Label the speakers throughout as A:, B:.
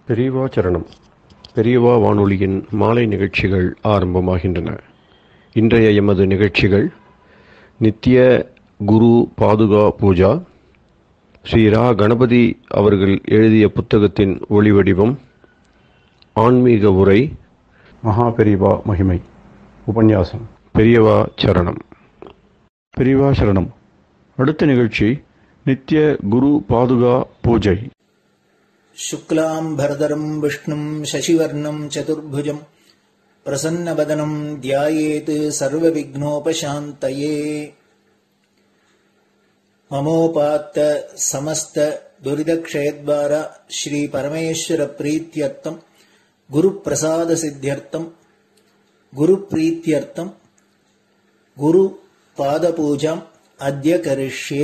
A: பெரியவா சரணம் பெரியவா வானொலியின் மாலை நிகழ்ச்சிகள் ஆரம்பமாகின்றன இன்றைய எமது நிகழ்ச்சிகள் நித்திய குரு பாதுகா பூஜா ஸ்ரீ ரா கணபதி அவர்கள் எழுதிய புத்தகத்தின் ஒளிவடிவம் ஆன்மீக உரை மகா பெரியவா மகிமை உபன்யாசம் பெரியவா சரணம் பெரியவா சரணம் அடுத்த நிகழ்ச்சி நித்திய குரு பாதுகா பூஜை
B: शुक्लाम्भरधरम् विष्णुम् शशिवर्णम् चतुर्भुजम् प्रसन्नवदनम् ध्यायेत् सर्वविघ्नोपशान्तये ममोपात्त समस्त दुरिदक्षयद्वार श्रीपरमेश्वरप्रीत्यर्थम् गुरुप्रसादसिद्ध्यर्थम् गुरुप्रीत्यर्थम् गुरुपादपूजाम् अद्य करिष्ये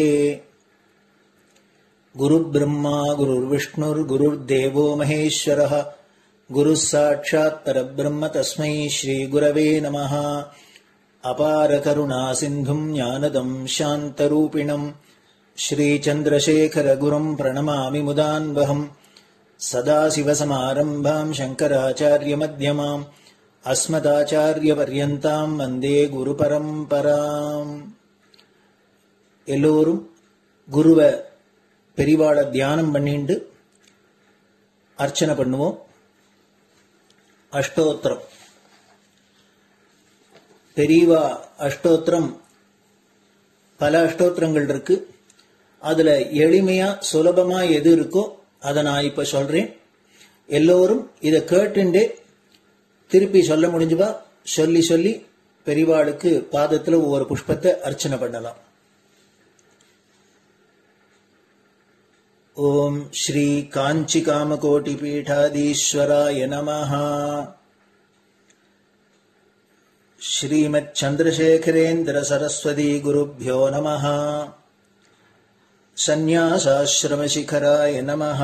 B: गुरुब्रह्मा गुरुर्विष्णुर्गुरुर्देवो महेश्वरः गुरुः साक्षात् परब्रह्म तस्मै श्रीगुरवे नमः अपारकरुणासिन्धुम् ज्ञानदम् शान्तरूपिणम् श्रीचन्द्रशेखरगुरुम् प्रणमामि मुदान्वहम् सदाशिवसमारम्भाम् शङ्कराचार्यमध्यमाम् अस्मदाचार्यपर्यन्ताम् वन्दे குருபரம்பராம் எல்லோரும் குருவை பெரிவாளை தியானம் பண்ணிண்டு அர்ச்சனை பண்ணுவோம் அஷ்டோத்திரம் பெரியவா அஷ்டோத்திரம் பல அஷ்டோத்திரங்கள் இருக்கு அதுல எளிமையா சுலபமா எது இருக்கோ அதை நான் இப்ப சொல்றேன் எல்லோரும் இதை கேட்டுண்டே திருப்பி சொல்ல முடிஞ்சுபா சொல்லி சொல்லி பெரிவாளுக்கு பாதத்துல ஒவ்வொரு புஷ்பத்தை அர்ச்சனை பண்ணலாம் ॐ श्रीकाञ्चिकामकोटिपीठाधीश्वराय नमः श्रीमच्छन्द्रशेखरेन्द्रसरस्वती नमः सन्न्यासाश्रमशिखराय नमः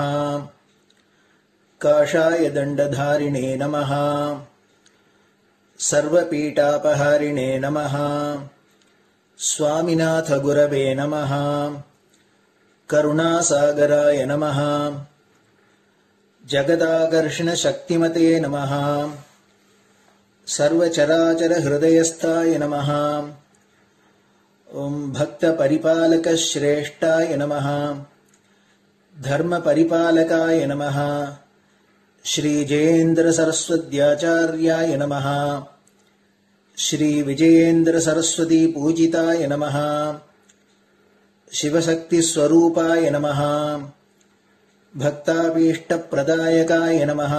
B: काषाय दण्डधारिणे नमः सर्वपीठापहारिणे नमः स्वामिनाथगुरवे नमः करुणासागराय नमः जगदाकर्षणशक्तिमते नमः सर्वचराचरहृदयस्थाय नमः ॐ भक्तपरिपालकश्रेष्ठाय नमः धर्मपरिपालकाय नमः श्रीजयेन्द्रसरस्वत्याचार्याय नमः श्रीविजयेन्द्रसरस्वतीपूजिताय नमः शिवशक्तिस्वरूपाय नमः भक्ताभीष्टप्रदायकाय नमः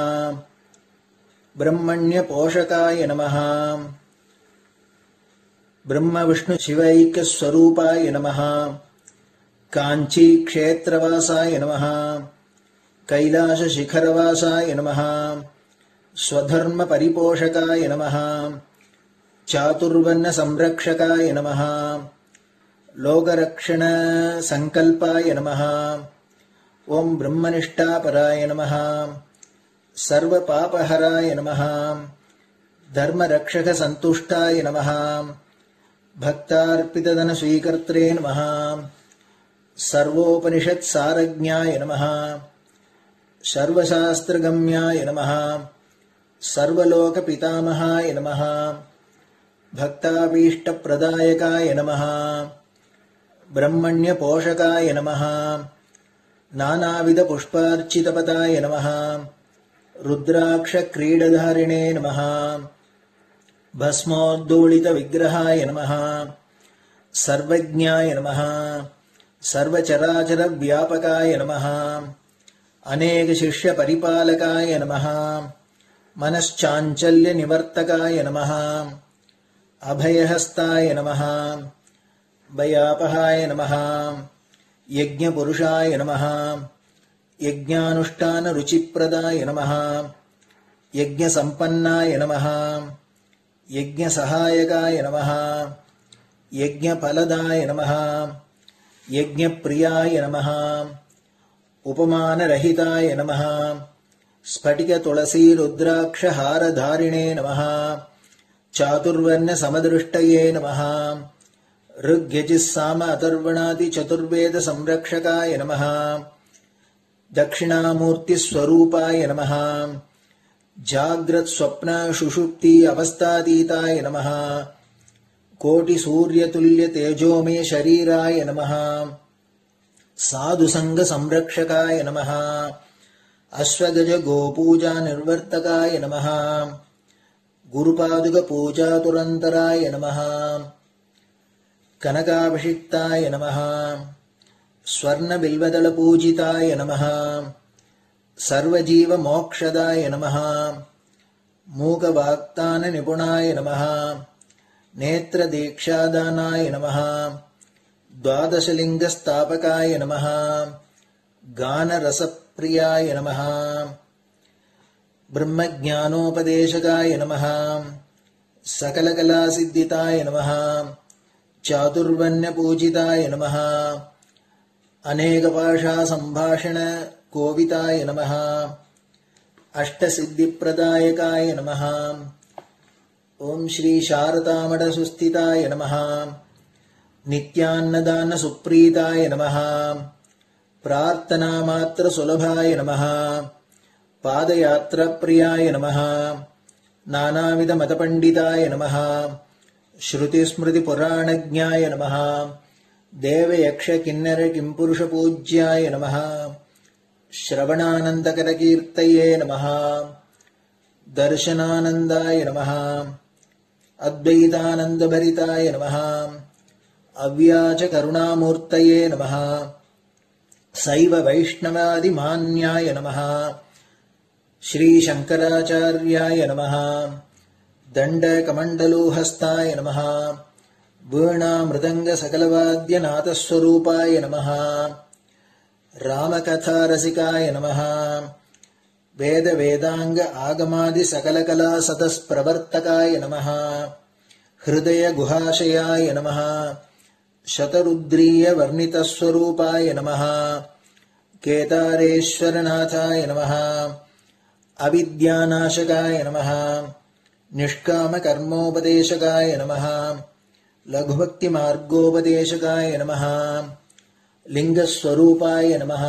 B: ब्रह्मण्यपोषकाय नमः ब्रह्मविष्णुशिवैक्यस्वरूपाय नमः काञ्चीक्षेत्रवासाय नमः कैलासशिखरवासाय नमः स्वधर्मपरिपोषकाय नमः चातुर्वर्णसंरक्षकाय नमः लोकरक्षणसङ्कल्पाय नमः ॐ ब्रह्मनिष्ठापराय नमः सर्वपापहराय नमः धर्मरक्षकसन्तुष्टाय नमः भक्तार्पितधनस्वीकर्त्रे नमः सर्वोपनिषत्सारज्ञाय नमः सर्वशास्त्रगम्याय नमः सर्वलोकपितामहाय नमः भक्ताभीष्टप्रदायकाय नमः ब्रह्मण्यपोषकाय नमः नानाविधपुष्पार्चितपदाय नमः रुद्राक्षक्रीडधारिणे नमः भस्मोद्दोलितविग्रहाय नमः सर्वज्ञाय नमः सर्वचराचरव्यापकाय नमः अनेकशिष्यपरिपालकाय नमः मनश्चाञ्चल्यनिवर्तकाय नमः अभयहस्ताय नमः भयापहाय नमः यज्ञपुरुषाय नमः यज्ञानुष्ठानरुचिप्रदाय नमः यज्ञसम्पन्नाय नमः यज्ञसहायकाय नमः यज्ञफलदाय नमः यज्ञप्रियाय नमः उपमानरहिताय नमः स्फटिकतुलसीरुद्राक्षहारधारिणे नमः चातुर्वर्णसमदृष्टये नमः ऋग्यजिस्साम अथर्वणादिचतुर्वेदसंरक्षकाय नमः दक्षिणामूर्तिस्वरूपाय नमः जाग्रत्स्वप्नशुषुप्ति अवस्थातीताय नमः कोटिसूर्यतुल्यतेजोमे शरीराय नमः साधुसङ्गसंरक्षकाय नमः अश्वगजगोपूजानिर्वर्तकाय नमः गुरुपादुकपूजातुरन्तराय नमः कनकाभिषिक्ताय नमः स्वर्णबिल्वदलपूजिताय नमः सर्वजीवमोक्षदाय नमः मूकवाक्ताननिपुणाय नमः नेत्रदीक्षादानाय नमः द्वादशलिङ्गस्थापकाय नमः गानरसप्रियाय नमः ब्रह्मज्ञानोपदेशकाय नमः सकलकलासिद्धिताय नमः चातुर्वण्यपूजिताय नमः अनेकभाषासम्भाषणकोविताय नमः अष्टसिद्धिप्रदायकाय नमः ॐ श्रीशारदामठसुस्थिताय नमः नित्यान्नदानसुप्रीताय नमः प्रार्थनामात्रसुलभाय नमः पादयात्राप्रियाय नमः नानाविधमतपण्डिताय नमः श्रुतिस्मृतिपुराणज्ञाय नमः देवयक्षकिन्नरकिम्पुरुषपूज्याय नमः श्रवणानन्दकरकीर्तये नमः दर्शनानन्दाय नमः अद्वैतानन्दभरिताय नमः अव्याचकरुणामूर्तये नमः सैव वैष्णवादिमान्याय नमः श्रीशङ्कराचार्याय नमः दण्डकमण्डलोहस्ताय नमः वीणामृदङ्गसकलवाद्यनाथस्वरूपाय नमः रामकथारसिकाय नमः वेदवेदाङ्ग आगमादिसकलकलासतस्प्रवर्तकाय नमः हृदयगुहाशयाय नमः शतरुद्रीयवर्णितस्वरूपाय नमः केदारेश्वरनाथाय नमः अविद्यानाशकाय नमः निष्कामकर्मोपदेशकाय नमः लघुभक्तिमार्गोपदेशकाय नमः लिङ्गस्वरूपाय नमः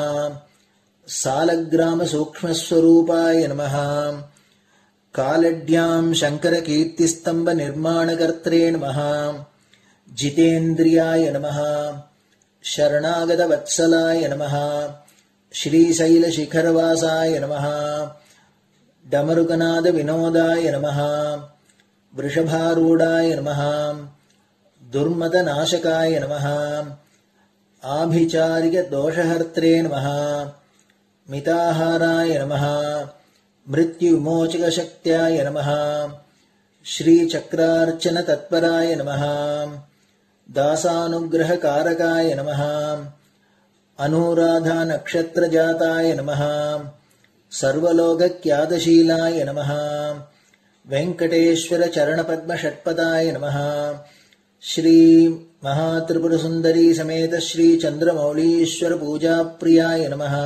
B: सालग्रामसूक्ष्मस्वरूपाय नमः कालड्याम् शङ्करकीर्तिस्तम्भनिर्माणकर्त्रे नमः जितेन्द्रियाय नमः शरणागतवत्सलाय नमः श्रीशैलशिखरवासाय नमः डमरुकनादविनोदाय नमः वृषभारूढाय नमः दुर्मदनाशकाय नमः आभिचारिकदोषहर्त्रे नमः मिताहाराय नमः मृत्युविमोचकशक्त्याय नमः श्रीचक्रार्चनतत्पराय नमः दासानुग्रहकारकाय नमः अनुराधानक्षत्रजाताय नमः सर्वलोकक्यादशीलाय नमः वेङ्कटेश्वरचरणपद्मषट्पदाय नमः श्रीमहात्रिपुरसुन्दरी समेत श्रीचन्द्रमौलीश्वरपूजाप्रियाय नमः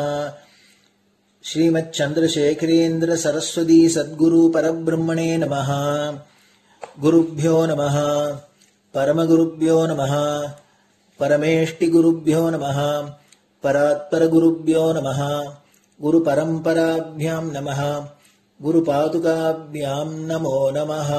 B: श्रीमच्चन्द्रशेखरेन्द्र सरस्वती सद्गुरु परब्रह्मणे नमः गुरुभ्यो नमः परमगुरुभ्यो नमः परमेष्टिगुरुभ्यो नमः परात्परगुरुभ्यो नमः गुरुपरम्पराभ्यां नमः குருபாதுகாபியாம் நமோ நமः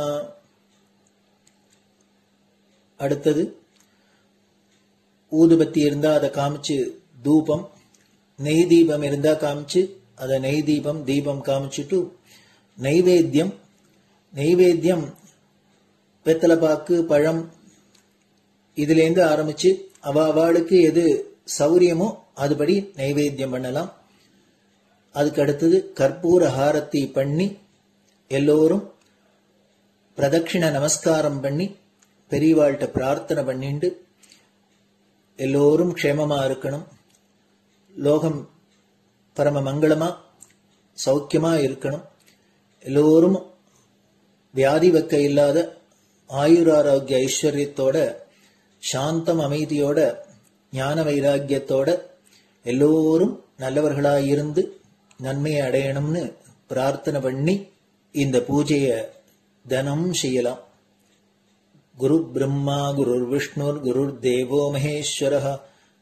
B: அடுத்தது ஊதுபத்தி இருந்தா அதை காமிச்சு தூபம் நெய் தீபம் இருந்தா காமிச்சு அதை நெய் தீபம் தீபம் காமிச்சுட்டு நைவேத்தியம் நைவேத்தியம் வெத்தலைப்பாக்கு பழம் இதுலேருந்து ஆரம்பிச்சு அவ அவளுக்கு எது சௌரியமோ அதுபடி நைவேத்தியம் பண்ணலாம் அதுக்கு அடுத்தது கற்பூர ஹாரத்தி பண்ணி எல்லோரும் பிரதட்சிண நமஸ்காரம் பண்ணி பெரியவாள்கிட்ட பிரார்த்தனை பண்ணிண்டு எல்லோரும் க்ஷேமமா இருக்கணும் லோகம் பரம மங்களமா சௌக்கியமா இருக்கணும் எல்லோரும் வியாதி வெக்க இல்லாத ஆயுராரோக்கிய ஐஸ்வர்யத்தோட சாந்தம் அமைதியோட ஞான வைராக்கியத்தோட எல்லோரும் நல்லவர்களாய் இருந்து நன்மையை அடையணும்னு பிரார்த்தனை பண்ணி இந்த பூஜைய தினம் செய்யலாம் குரு பிரம்மா குருர் விஷ்ணுர் குருர் தேவோ மகேஸ்வர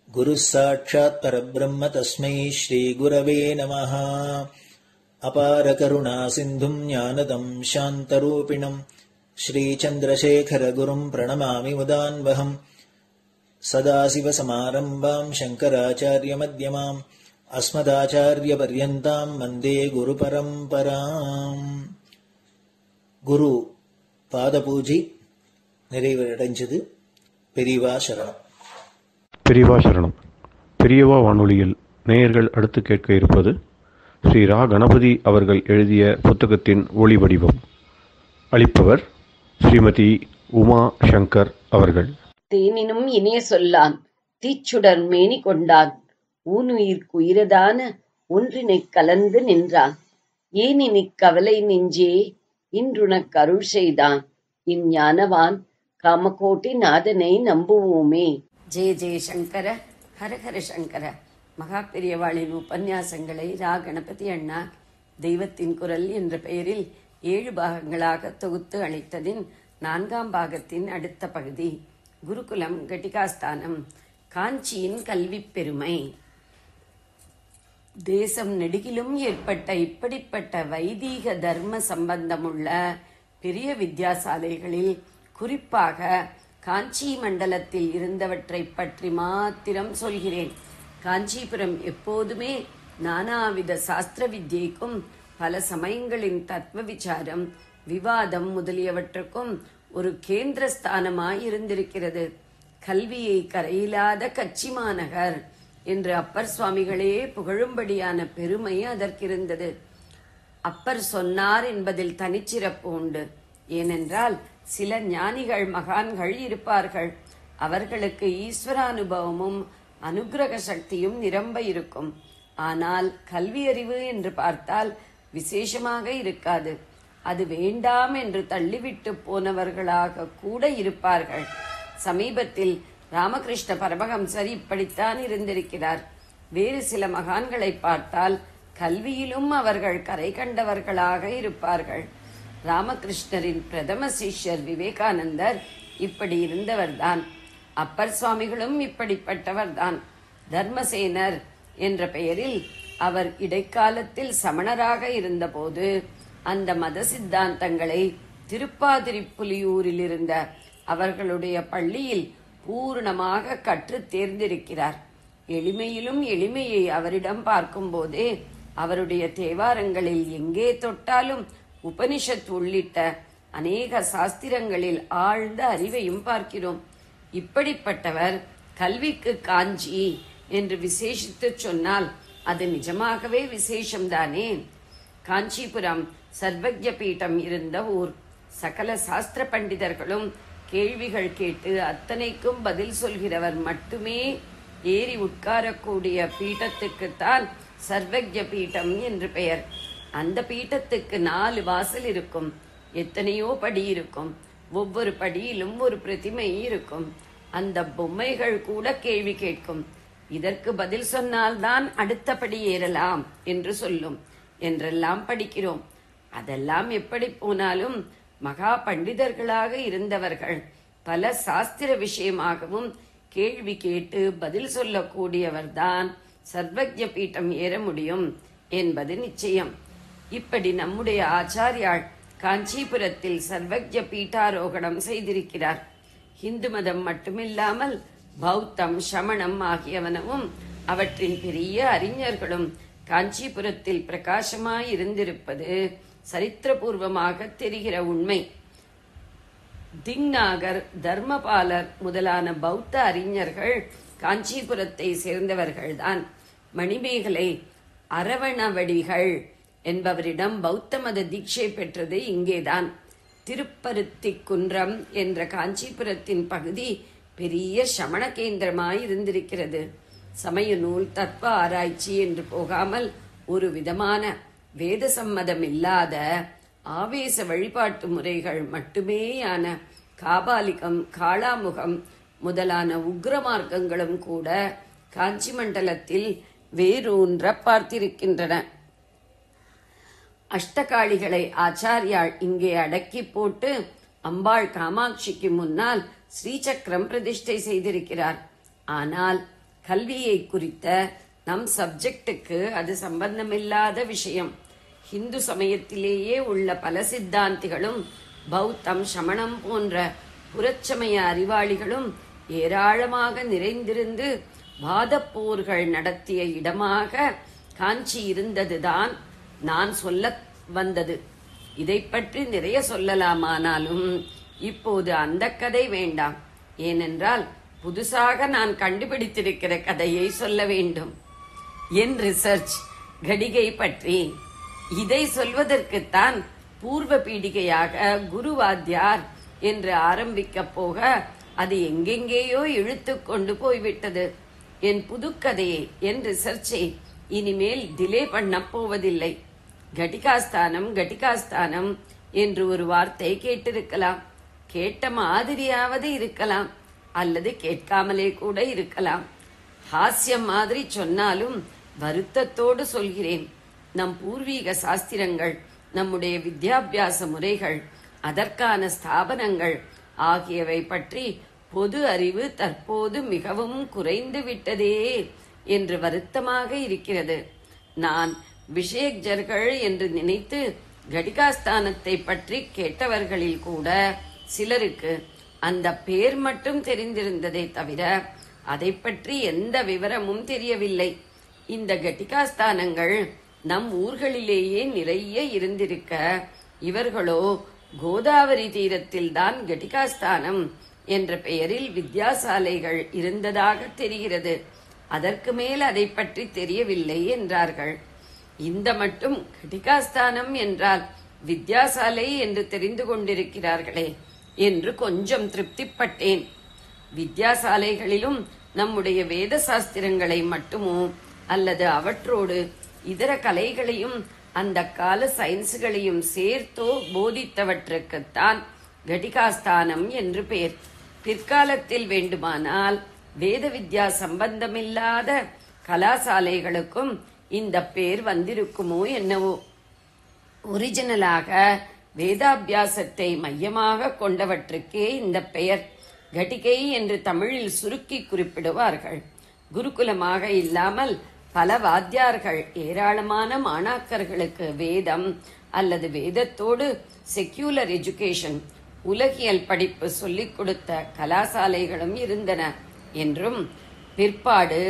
B: गुरुः साक्षात् परब्रह्म तस्मै श्रीगुरवे नमः अपारकरुणासिन्धुम् ज्ञानदम् शान्तरूपिणम् श्रीचन्द्रशेखरगुरुम् प्रणमामि मुदान्वहम् सदाशिवसमारम्भाम् शङ्कराचार्यमध्यमाम् अस्मदाचार्यपर्यन्ताम् वन्दे गुरुपरम्पराम् குரு பாதபூஜை நிறைவடைஞ்சது பெரியவா சரணம்
A: பெரியவா சரணம் பெரியவா வானொலியில் நேயர்கள் அடுத்து கேட்க இருப்பது ஸ்ரீ ரா கணபதி அவர்கள் எழுதிய புத்தகத்தின் ஒளி வடிவம் அளிப்பவர் ஸ்ரீமதி உமா சங்கர் அவர்கள்
C: தேனினும் இனிய சொல்லான் தீச்சுடர் மேனி கொண்டான் ஊனுயிர்க்கு உயிரதான ஒன்றினைக் கலந்து நின்றான் ஏனினிக் கவலை நெஞ்சே இன்றுனக் அருள் செய்தான் இஞ்ஞானவான் காமகோட்டி நாதனை நம்புவோமே ஜெய ஜெய சங்கர ஹரஹர சங்கர மகா பெரியவாளின் உபன்யாசங்களை ரா கணபதி அண்ணா தெய்வத்தின் குரல் என்ற பெயரில் ஏழு பாகங்களாக தொகுத்து அளித்ததின் நான்காம் பாகத்தின் அடுத்த பகுதி குருகுலம் கட்டிகாஸ்தானம் காஞ்சியின் கல்விப் பெருமை தேசம் நெடுகிலும் ஏற்பட்ட இப்படிப்பட்ட வைதீக தர்ம சம்பந்தமுள்ள பெரிய வித்யாசாலைகளில் குறிப்பாக காஞ்சி மண்டலத்தில் இருந்தவற்றைப் பற்றி மாத்திரம் சொல்கிறேன் காஞ்சிபுரம் எப்போதுமே நானாவித சாஸ்திர வித்யைக்கும் பல சமயங்களின் தத்துவ விசாரம் விவாதம் முதலியவற்றுக்கும் ஒரு கேந்திர ஸ்தானமாய் இருந்திருக்கிறது கல்வியை கரையிலாத கச்சி மாநகர் என்று அப்பர் சுவாமிகளே புகழும்படியான பெருமை அதற்கிருந்தது அப்பர் சொன்னார் என்பதில் தனிச்சிறப்பு உண்டு ஏனென்றால் சில ஞானிகள் மகான்கள் இருப்பார்கள் அவர்களுக்கு ஈஸ்வரானுபவமும் அனுக்கிரக சக்தியும் நிரம்ப இருக்கும் ஆனால் கல்வி அறிவு என்று பார்த்தால் விசேஷமாக இருக்காது அது வேண்டாம் என்று தள்ளிவிட்டு போனவர்களாக கூட இருப்பார்கள் சமீபத்தில் ராமகிருஷ்ண பரமஹம்சர் இப்படித்தான் இருந்திருக்கிறார் வேறு சில மகான்களை பார்த்தால் கல்வியிலும் அவர்கள் கரை கண்டவர்களாக இருப்பார்கள் ராமகிருஷ்ணரின் பிரதம சிஷ்யர் விவேகானந்தர் இப்படி இருந்தவர்தான் அப்பர் சுவாமிகளும் இப்படிப்பட்டவர்தான் தர்மசேனர் என்ற பெயரில் அவர் இடைக்காலத்தில் சமணராக இருந்தபோது அந்த மத சித்தாந்தங்களை திருப்பாதிரிப்புலியூரில் இருந்த அவர்களுடைய பள்ளியில் பூர்ணமாக கற்றுத் தேர்ந்திருக்கிறார் எளிமையிலும் எளிமையை அவரிடம் பார்க்கும்போதே அவருடைய தேவாரங்களில் எங்கே தொட்டாலும் உபனிஷத் உள்ளிட்ட அநேக சாஸ்திரங்களில் ஆழ்ந்த அறிவையும் பார்க்கிறோம் இப்படிப்பட்டவர் கல்விக்கு காஞ்சி என்று விசேஷித்துச் சொன்னால் அது நிஜமாகவே விசேஷம்தானே காஞ்சிபுரம் சர்வஜ பீடம் இருந்த ஊர் சகல சாஸ்திர பண்டிதர்களும் கேள்விகள் கேட்டு அத்தனைக்கும் பதில் சொல்கிறவர் மட்டுமே ஏறி உட்காரக்கூடிய பீட்டத்துக்குத்தான் சர்வஜ பீட்டம் என்று பெயர் அந்த பீட்டத்துக்கு நாலு வாசல் இருக்கும் எத்தனையோ படி இருக்கும் ஒவ்வொரு படியிலும் ஒரு பிரதிமை இருக்கும் அந்த பொம்மைகள் கூட கேள்வி கேட்கும் இதற்கு பதில் சொன்னால்தான் அடுத்த படி ஏறலாம் என்று சொல்லும் என்றெல்லாம் படிக்கிறோம் அதெல்லாம் எப்படி போனாலும் மகா பண்டிதர்களாக இருந்தவர்கள் பல சாஸ்திர விஷயமாகவும் கேள்வி கேட்டு பதில் சொல்லக்கூடியவர்தான் சர்வஜ பீட்டம் ஏற முடியும் என்பது நிச்சயம் இப்படி நம்முடைய ஆச்சாரியாள் காஞ்சிபுரத்தில் சர்வஜ பீட்டாரோகணம் செய்திருக்கிறார் இந்து மதம் மட்டுமில்லாமல் பௌத்தம் சமணம் ஆகியவனவும் அவற்றின் பெரிய அறிஞர்களும் காஞ்சிபுரத்தில் பிரகாசமாய் இருந்திருப்பது சரித்திரபூர்வமாக தெரிகிற உண்மை திங்நாகர் தர்மபாலர் முதலான பௌத்த அறிஞர்கள் காஞ்சிபுரத்தை சேர்ந்தவர்கள்தான் மணிமேகலை அரவணவடிகள் என்பவரிடம் பௌத்த மத தீட்சை பெற்றது இங்கேதான் திருப்பருத்தி குன்றம் என்ற காஞ்சிபுரத்தின் பகுதி பெரிய சமண கேந்திரமாய் இருந்திருக்கிறது சமய நூல் தத்துவ ஆராய்ச்சி என்று போகாமல் ஒரு விதமான வேத சம்மதம் இல்லாத ஆவேச வழிபாட்டு முறைகள் மட்டுமேயான காபாலிகம் காளாமுகம் முதலான உக்ர மார்க்கங்களும் கூட காஞ்சி மண்டலத்தில் வேரூன்ற பார்த்திருக்கின்றன அஷ்டகாளிகளை ஆச்சாரியாள் இங்கே அடக்கி போட்டு அம்பாள் காமாட்சிக்கு முன்னால் ஸ்ரீசக்கரம் பிரதிஷ்டை செய்திருக்கிறார் ஆனால் கல்வியை குறித்த நம் சப்ஜெக்டுக்கு அது சம்பந்தமில்லாத விஷயம் ஹிந்து சமயத்திலேயே உள்ள பல சித்தாந்திகளும் பௌத்தம் சமணம் போன்ற புறச்சமய அறிவாளிகளும் ஏராளமாக நிறைந்திருந்து வாதப்போர்கள் நடத்திய இடமாக காஞ்சி இருந்ததுதான் நான் சொல்ல வந்தது இதை பற்றி நிறைய சொல்லலாமானாலும் இப்போது அந்த கதை வேண்டாம் ஏனென்றால் புதுசாக நான் கண்டுபிடித்திருக்கிற கதையை சொல்ல வேண்டும் என் ரிசர்ச் கடிகை பற்றி இதை சொல்வதற்குத்தான் பூர்வ பீடிகையாக குருவாத்தியார் என்று ஆரம்பிக்கப் போக அது எங்கெங்கேயோ இழுத்து கொண்டு போய்விட்டது என் புதுக்கதையை என் ரிசர்ச்சை இனிமேல் டிலே பண்ண போவதில்லை கட்டிகாஸ்தானம் கட்டிகாஸ்தானம் என்று ஒரு வார்த்தை கேட்டிருக்கலாம் கேட்ட மாதிரியாவது இருக்கலாம் அல்லது கேட்காமலே கூட இருக்கலாம் ஹாஸ்யம் மாதிரி சொன்னாலும் வருத்தத்தோடு சொல்கிறேன் நம் பூர்வீக சாஸ்திரங்கள் நம்முடைய வித்யாபியாச முறைகள் அதற்கான ஸ்தாபனங்கள் ஆகியவை பற்றி பொது அறிவு தற்போது மிகவும் குறைந்து விட்டதே என்று வருத்தமாக இருக்கிறது நான் விஷயஜர்கள் என்று நினைத்து கடிகாஸ்தானத்தை பற்றி கேட்டவர்களில் கூட சிலருக்கு அந்த பேர் மட்டும் தெரிந்திருந்ததே தவிர அதை பற்றி எந்த விவரமும் தெரியவில்லை இந்த கட்டிகாஸ்தானங்கள் நம் ஊர்களிலேயே நிறைய இருந்திருக்க இவர்களோ கோதாவரி தீரத்தில் தான் கட்டிகாஸ்தானம் என்ற பெயரில் வித்யாசாலைகள் இருந்ததாக தெரிகிறது அதற்கு மேல் அதை பற்றி தெரியவில்லை என்றார்கள் இந்த மட்டும் கட்டிகாஸ்தானம் என்றால் வித்யாசாலை என்று தெரிந்து கொண்டிருக்கிறார்களே என்று கொஞ்சம் திருப்திப்பட்டேன் வித்யாசாலைகளிலும் நம்முடைய வேத சாஸ்திரங்களை மட்டுமோ அல்லது அவற்றோடு இதர கலைகளையும் அந்த கால சயின்ஸுகளையும் சேர்த்தோ போதித்தவற்றுக்குத்தான் கடிகாஸ்தானம் என்று பெயர் பிற்காலத்தில் வேண்டுமானால் வேத வித்யா சம்பந்தமில்லாத கலாசாலைகளுக்கும் இந்த பேர் வந்திருக்குமோ என்னவோ ஒரிஜினலாக வேதாபியாசத்தை மையமாக கொண்டவற்றுக்கே இந்த பெயர் கட்டிகை என்று தமிழில் சுருக்கி குறிப்பிடுவார்கள் குருகுலமாக இல்லாமல் பல வாத்தியார்கள் ஏராளமான மாணாக்கர்களுக்கு வேதம் அல்லது வேதத்தோடு செக்யூலர் எஜுகேஷன் உலகியல் படிப்பு சொல்லிக் கொடுத்த கலாசாலைகளும் இருந்தன என்றும் பிற்பாடு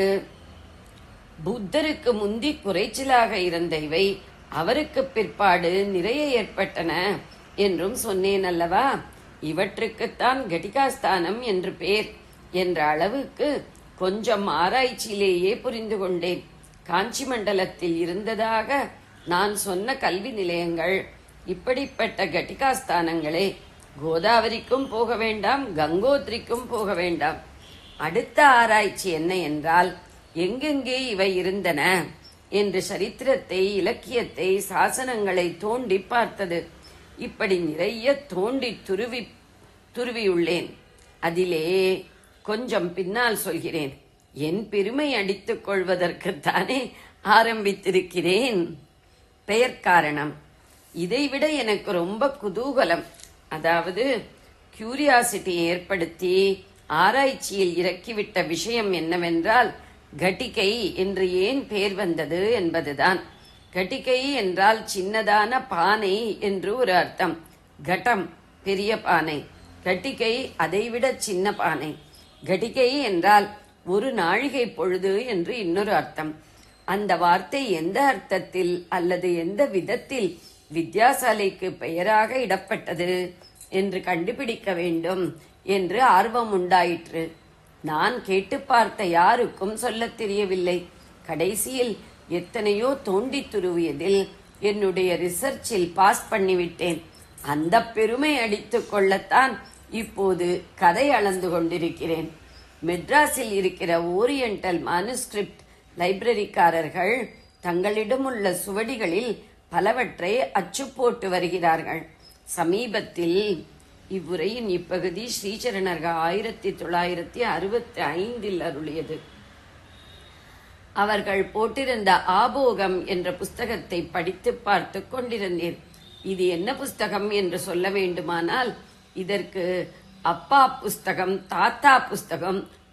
C: புத்தருக்கு முந்தி குறைச்சலாக இருந்த இவை அவருக்கு பிற்பாடு நிறைய ஏற்பட்டன என்றும் சொன்னேன் அல்லவா இவற்றுக்குத்தான் கட்டிகாஸ்தானம் என்று பேர் என்ற அளவுக்கு கொஞ்சம் ஆராய்ச்சியிலேயே புரிந்து கொண்டேன் காஞ்சி மண்டலத்தில் இருந்ததாக நான் சொன்ன கல்வி நிலையங்கள் இப்படிப்பட்ட கட்டிகாஸ்தானங்களே கோதாவரிக்கும் போக வேண்டாம் கங்கோத்ரிக்கும் போக வேண்டாம் அடுத்த ஆராய்ச்சி என்ன என்றால் எங்கெங்கே இவை இருந்தன என்று சரித்திரத்தை இலக்கியத்தை சாசனங்களை தோண்டி பார்த்தது இப்படி நிறைய தோண்டி துருவி துருவியுள்ளேன் அதிலே கொஞ்சம் பின்னால் சொல்கிறேன் என் பெருமை அடித்துக் கொள்வதற்குத்தானே ஆரம்பித்திருக்கிறேன் பெயர் காரணம் இதைவிட எனக்கு ரொம்ப குதூகலம் அதாவது கியூரியாசிட்டி ஏற்படுத்தி ஆராய்ச்சியில் இறக்கிவிட்ட விஷயம் என்னவென்றால் கட்டிகை என்று ஏன் பெயர் வந்தது என்பதுதான் கட்டிகை என்றால் சின்னதான பானை என்று ஒரு அர்த்தம் கட்டம் பெரிய பானை கட்டிகை அதைவிட சின்ன பானை கட்டிகை என்றால் ஒரு நாழிகை பொழுது என்று இன்னொரு அர்த்தம் அந்த வார்த்தை எந்த அர்த்தத்தில் அல்லது எந்த விதத்தில் வித்யாசாலைக்கு பெயராக இடப்பட்டது என்று கண்டுபிடிக்க வேண்டும் என்று ஆர்வம் உண்டாயிற்று நான் கேட்டு பார்த்த யாருக்கும் சொல்லத் தெரியவில்லை கடைசியில் எத்தனையோ தோண்டி துருவியதில் என்னுடைய ரிசர்ச்சில் பாஸ் பண்ணிவிட்டேன் அந்த பெருமை அடித்துக் கொள்ளத்தான் இப்போது கதை அளந்து கொண்டிருக்கிறேன் மெட்ராஸில் இருக்கிற ஓரியண்டல் மானுஸ்கிரிப்ட் லைப்ரரிக்காரர்கள் தங்களிடம் உள்ள சுவடிகளில் பலவற்றை அச்சு போட்டு வருகிறார்கள் சமீபத்தில் இவ்வுரையின் இப்பகுதி ஸ்ரீசரணர்கள் ஆயிரத்தி தொள்ளாயிரத்தி அறுபத்தி ஐந்தில் அருளியது அவர்கள் போட்டிருந்த ஆபோகம் என்ற புஸ்தகத்தை படித்து பார்த்து கொண்டிருந்தேன் இது என்ன புஸ்தகம் என்று சொல்ல வேண்டுமானால் இதற்கு அப்பா புஸ்தகம் தாத்தா புஸ்தகம்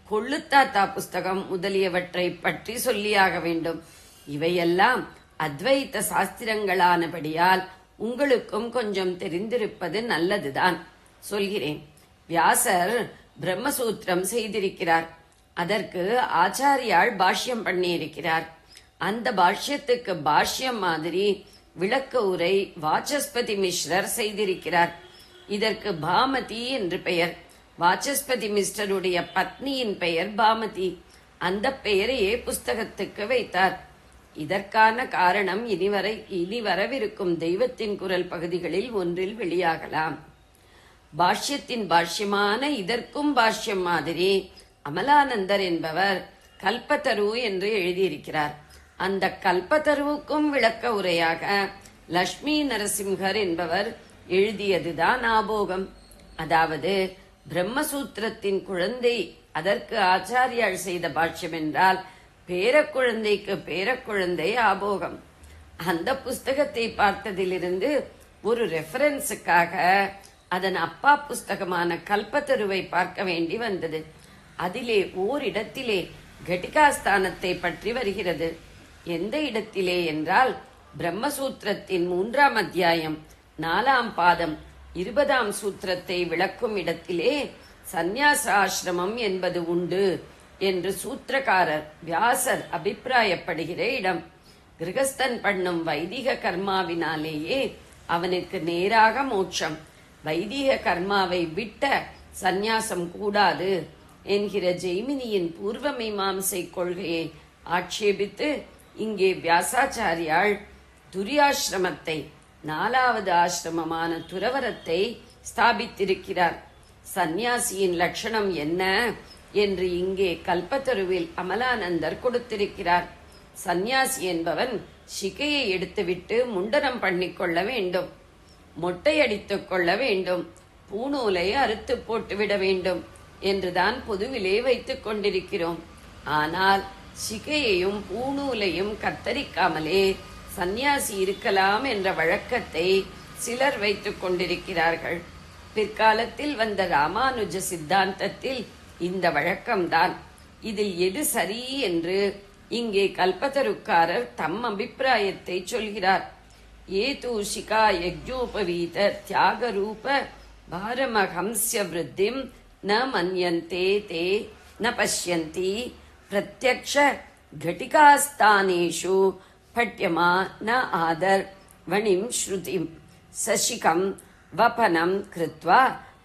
C: கொள்ளுத்தாத்தா புஸ்தகம் முதலியவற்றை பற்றி சொல்லியாக வேண்டும் இவையெல்லாம் அத்வைத்த சாஸ்திரங்களானபடியால் உங்களுக்கும் கொஞ்சம் தெரிந்திருப்பது நல்லதுதான் சொல்கிறேன் வியாசர் பிரம்மசூத்திரம் செய்திருக்கிறார் அதற்கு ஆச்சாரியால் பாஷ்யம் பண்ணியிருக்கிறார் அந்த பாஷ்யத்துக்கு பாஷ்யம் மாதிரி விளக்க உரை வாச்சஸ்பதி மிஸ்ரர் செய்திருக்கிறார் இதற்கு பாமதி என்று பெயர் வாச்சஸ்பதி மிஸ்டருடைய பத்னியின் பெயர் பாமதி அந்த பெயரையே புஸ்தகத்துக்கு வைத்தார் இதற்கான காரணம் இனிவரை இனி வரவிருக்கும் தெய்வத்தின் குரல் பகுதிகளில் ஒன்றில் வெளியாகலாம் பாஷ்யத்தின் பாஷ்யமான இதற்கும் பாஷ்யம் மாதிரி அமலானந்தர் என்பவர் கல்பத்தரு என்று எழுதியிருக்கிறார் அந்த கல்பத்தருவுக்கும் விளக்க உரையாக லட்சுமி நரசிம்ஹர் என்பவர் எழுதியதுதான் ஆபோகம் அதாவது பிரம்மசூத்திரத்தின் குழந்தை அதற்கு ஆச்சாரியால் செய்த பாஷ்யம் என்றால் பேரக்குழந்தைக்கு பேரக்குழந்தை ஆபோகம் அந்த புஸ்தகத்தை பார்த்ததிலிருந்து ஒரு ரெஃபரன்ஸுக்காக அதன் அப்பா புஸ்தகமான கல்பத்தருவை பார்க்க வேண்டி வந்தது அதிலே ஓரிடத்திலே கட்டிகாஸ்தானத்தை பற்றி வருகிறது எந்த இடத்திலே என்றால் பிரம்மசூத்திரத்தின் மூன்றாம் அத்தியாயம் நாலாம் பாதம் இருபதாம் சூத்திரத்தை விளக்கும் இடத்திலே சந்நியாச ஆசிரமம் என்பது உண்டு என்று சூத்திரக்காரர் வியாசர் அபிப்பிராயப்படுகிற இடம் கிரகஸ்தன் பண்ணும் வைதிக கர்மாவினாலேயே அவனுக்கு நேராக மோட்சம் வைதிக கர்மாவை விட்ட சந்நியாசம் கூடாது என்கிற ஜெய்மினியின் பூர்வ மீமாம்சை கொள்கையை ஆட்சேபித்து இங்கே வியாசாச்சாரியால் துரியாசிரமத்தை நாலாவது ஆசிரமமான துறவரத்தை ஸ்தாபித்திருக்கிறார் சந்நியாசியின் லட்சணம் என்ன என்று இங்கே கல்பத்தருவில் அமலானந்தர் கொடுத்திருக்கிறார் சந்நியாசி என்பவன் சிகையை எடுத்துவிட்டு முண்டனம் பண்ணிக்கொள்ள வேண்டும் மொட்டையடித்துக் கொள்ள வேண்டும் பூணூலை அறுத்து போட்டுவிட வேண்டும் என்றுதான் பொதுவிலே வைத்துக் கொண்டிருக்கிறோம் ஆனால் சிகையையும் பூணூலையும் கத்தரிக்காமலே சந்நியாசி இருக்கலாம் என்ற வழக்கத்தை சிலர் வைத்துக் கொண்டிருக்கிறார்கள் பிற்காலத்தில் வந்த ராமானுஜ சித்தாந்தத்தில் இந்த வழக்கம்தான் இதில் எது சரி என்று இங்கே கல்பத்தருக்காரர் தம் அபிப்பிராயத்தை சொல்கிறார் ஏது சிகா யஜ்ஞோபவீத தியாக ரூப பாரமஹம்ஸ்ய விருத்திம் ந மன்யந்தே தே ந பஷ்யந்தி பிரத்யக்ஷ घटिकास्थानेषु पठ्यमा न आदर वणिं श्रुतिं सशिकं वपनं कृत्वा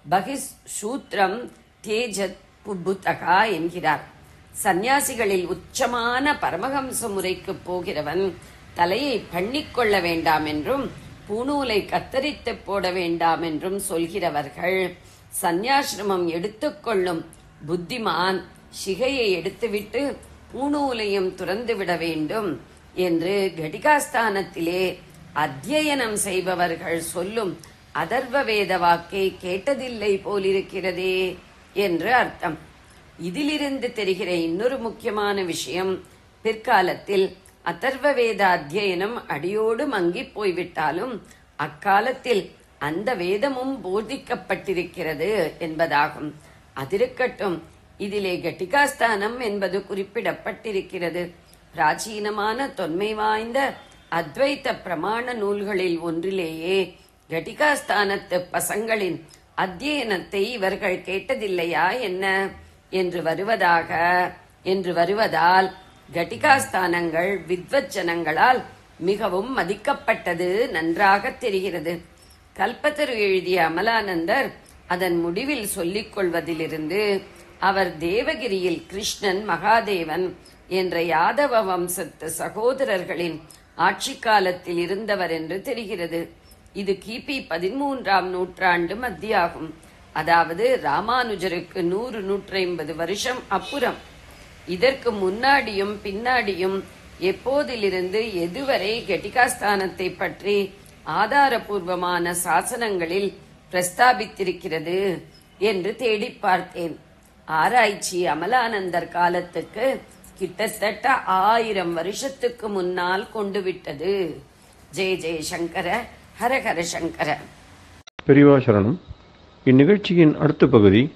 C: बहिःसूत्रं தேஜத் புபுத்தகா என்கிறார் சந்நியாசிகளில் உச்சமான பரமஹம்ச முறைக்கு போகிறவன் தலையை பண்ணிக்கொள்ள வேண்டாம் என்றும் பூணூலை கத்தரித்து போட வேண்டாம் என்றும் சொல்கிறவர்கள் சந்நியாசிரமம் எடுத்துக்கொள்ளும் புத்திமான் சிகையை எடுத்துவிட்டு பூணூலையும் துறந்து விட வேண்டும் என்று கடிகாஸ்தானத்திலே அத்தியனம் செய்பவர்கள் சொல்லும் அதர்வ வேத வாக்கை கேட்டதில்லை போலிருக்கிறதே என்று அர்த்தம் இதிலிருந்து தெரிகிற இன்னொரு முக்கியமான விஷயம் பிற்காலத்தில் அதர்வ வேத அத்தியனம் அடியோடு மங்கிப் போய்விட்டாலும் அக்காலத்தில் அந்த வேதமும் போதிக்கப்பட்டிருக்கிறது என்பதாகும் அதிருக்கட்டும் இதிலே கட்டிகாஸ்தானம் என்பது குறிப்பிடப்பட்டிருக்கிறது பிராச்சீனமான தொன்மை வாய்ந்த அத்வைத்த பிரமாண நூல்களில் ஒன்றிலேயே கட்டிகாஸ்தானத்து பசங்களின் அத்தியனத்தை இவர்கள் கேட்டதில்லையா என்ன என்று வருவதாக என்று வருவதால் கட்டிகாஸ்தானங்கள் வித்வத் ஜனங்களால் மிகவும் மதிக்கப்பட்டது நன்றாக தெரிகிறது கல்பத்தரு எழுதிய அமலானந்தர் அதன் முடிவில் சொல்லிக் கொள்வதிலிருந்து அவர் தேவகிரியில் கிருஷ்ணன் மகாதேவன் என்ற யாதவ வம்சத்து சகோதரர்களின் ஆட்சி காலத்தில் இருந்தவர் என்று தெரிகிறது இது கிபி பதிமூன்றாம் நூற்றாண்டு மத்தியாகும் அதாவது ராமானுஜருக்கு நூறு நூற்றைம்பது வருஷம் அப்புறம் இதற்கு முன்னாடியும் பின்னாடியும் எப்போதிலிருந்து எதுவரை கெட்டிகாஸ்தானத்தை பற்றி ஆதாரபூர்வமான சாசனங்களில் பிரஸ்தாபித்திருக்கிறது என்று தேடி பார்த்தேன் ஆராய்ச்சி அமலானந்தர் காலத்துக்கு கிட்டத்தட்ட ஆயிரம் வருஷத்துக்கு முன்னால் கொண்டு விட்டது ஜெய ஜெய சங்கர ஹரஹர சங்கர
A: பெரியவா சரணம் இந்நிகழ்ச்சியின் அடுத்த பகுதி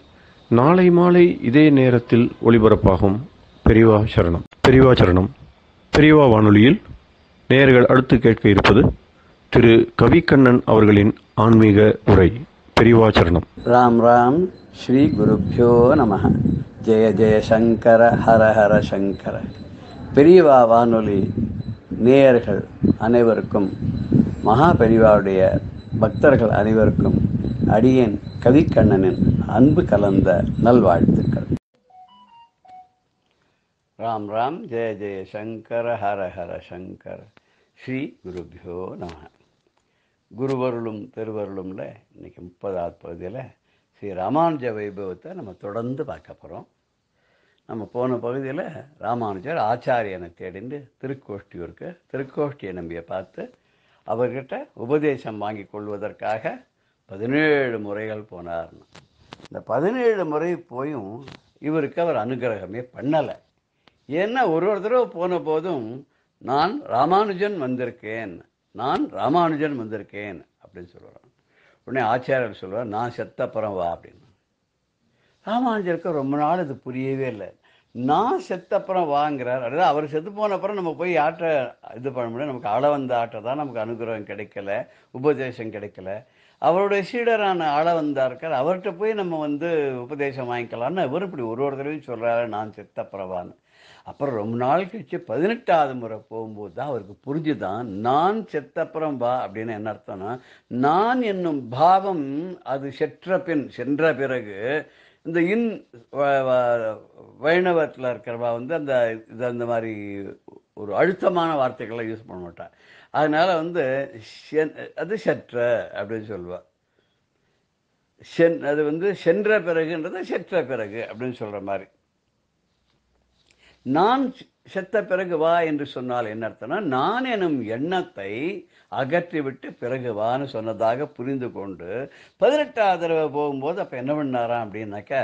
A: நாளை மாலை இதே நேரத்தில் ஒளிபரப்பாகும் பெரியவா சரணம் பெரியவா சரணம் பெரியவா வானொலியில் நேயர்கள் அடுத்து கேட்க இருப்பது திரு கவிக்கண்ணன் அவர்களின் ஆன்மீக உரை பெரியவா சரணம்
D: ராம் ராம் ஸ்ரீ குருப்பியோ நம ஜெய ஜெய சங்கர ஹர ஹர சங்கர பெரியவா வானொலி நேயர்கள் அனைவருக்கும் மகா பெரியவாவுடைய பக்தர்கள் அனைவருக்கும் அடியேன் கவிக்கண்ணனின் அன்பு கலந்த நல்வாழ்த்துக்கள் ராம் ராம் ஜெய ஜெய சங்கர ஹர ஹர சங்கர ஸ்ரீ குருபியோ நம குருவருளும் திருவருளும்ல இன்னைக்கு முப்பதாவது பகுதியில் ஸ்ரீ ராமானுஜ வைபவத்தை நம்ம தொடர்ந்து பார்க்க போகிறோம் நம்ம போன பகுதியில் ராமானுஜர் ஆச்சாரியனை தேடிண்டு திருக்கோஷ்டியூருக்கு திருக்கோஷ்டியை நம்பியை பார்த்து அவர்கிட்ட உபதேசம் வாங்கி கொள்வதற்காக பதினேழு முறைகள் போனார்னு இந்த பதினேழு முறை போயும் இவருக்கு அவர் அனுகிரகமே பண்ணலை ஏன்னா ஒரு ஒரு தடவை போன போதும் நான் ராமானுஜன் வந்திருக்கேன் நான் ராமானுஜன் வந்திருக்கேன் அப்படின்னு சொல்லுவார் உடனே ஆச்சாரியர் சொல்லுவார் நான் செத்தப்புறம் வா அப்படின்னு ராமானுஜருக்கு ரொம்ப நாள் இது புரியவே இல்லை நான் செத்தப்புறம் வாங்குறார் அதாவது அவர் செத்து போன அப்புறம் நம்ம போய் ஆட்டை இது பண்ண முடியும் நமக்கு அள வந்த ஆட்டை தான் நமக்கு அனுகிரகம் கிடைக்கல உபதேசம் கிடைக்கல அவருடைய சீடரான ஆள வந்தார்க்கார் அவர்கிட்ட போய் நம்ம வந்து உபதேசம் வாங்கிக்கலாம்னு இவர் இப்படி ஒரு ஒரு தடவையும் சொல்கிறாரு நான் செத்தப்புறவான்னு அப்புறம் ரொம்ப நாள் கழிச்சு பதினெட்டாவது முறை போகும்போது தான் அவருக்கு புரிஞ்சுதான் நான் செத்தப்புறம் வா அப்படின்னு என்ன அர்த்தம்னா நான் என்னும் பாவம் அது செற்ற பின் சென்ற பிறகு இந்த இன் வ- வ- வைணவத்தில் இருக்கிறவா வந்து அந்த இது அந்த மாதிரி ஒரு அழுத்தமான வார்த்தைகளை யூஸ் பண்ண மாட்டா அதனால வந்து சென்- அது செற்ற அப்படின்னு சொல்லுவா சென் அது வந்து சென்ற பிறகுன்றது செற்ற பிறகு அப்படின்னு சொல்கிற மாதிரி நான் செத்த பிறகு வா என்று சொன்னால் என்ன அர்த்தம்னா நான் எனும் எண்ணத்தை அகற்றிவிட்டு பிறகு வான்னு சொன்னதாக புரிந்து கொண்டு பதினெட்டாவது தடவை போகும்போது அப்போ என்ன பண்ணாராம் அப்படின்னாக்கா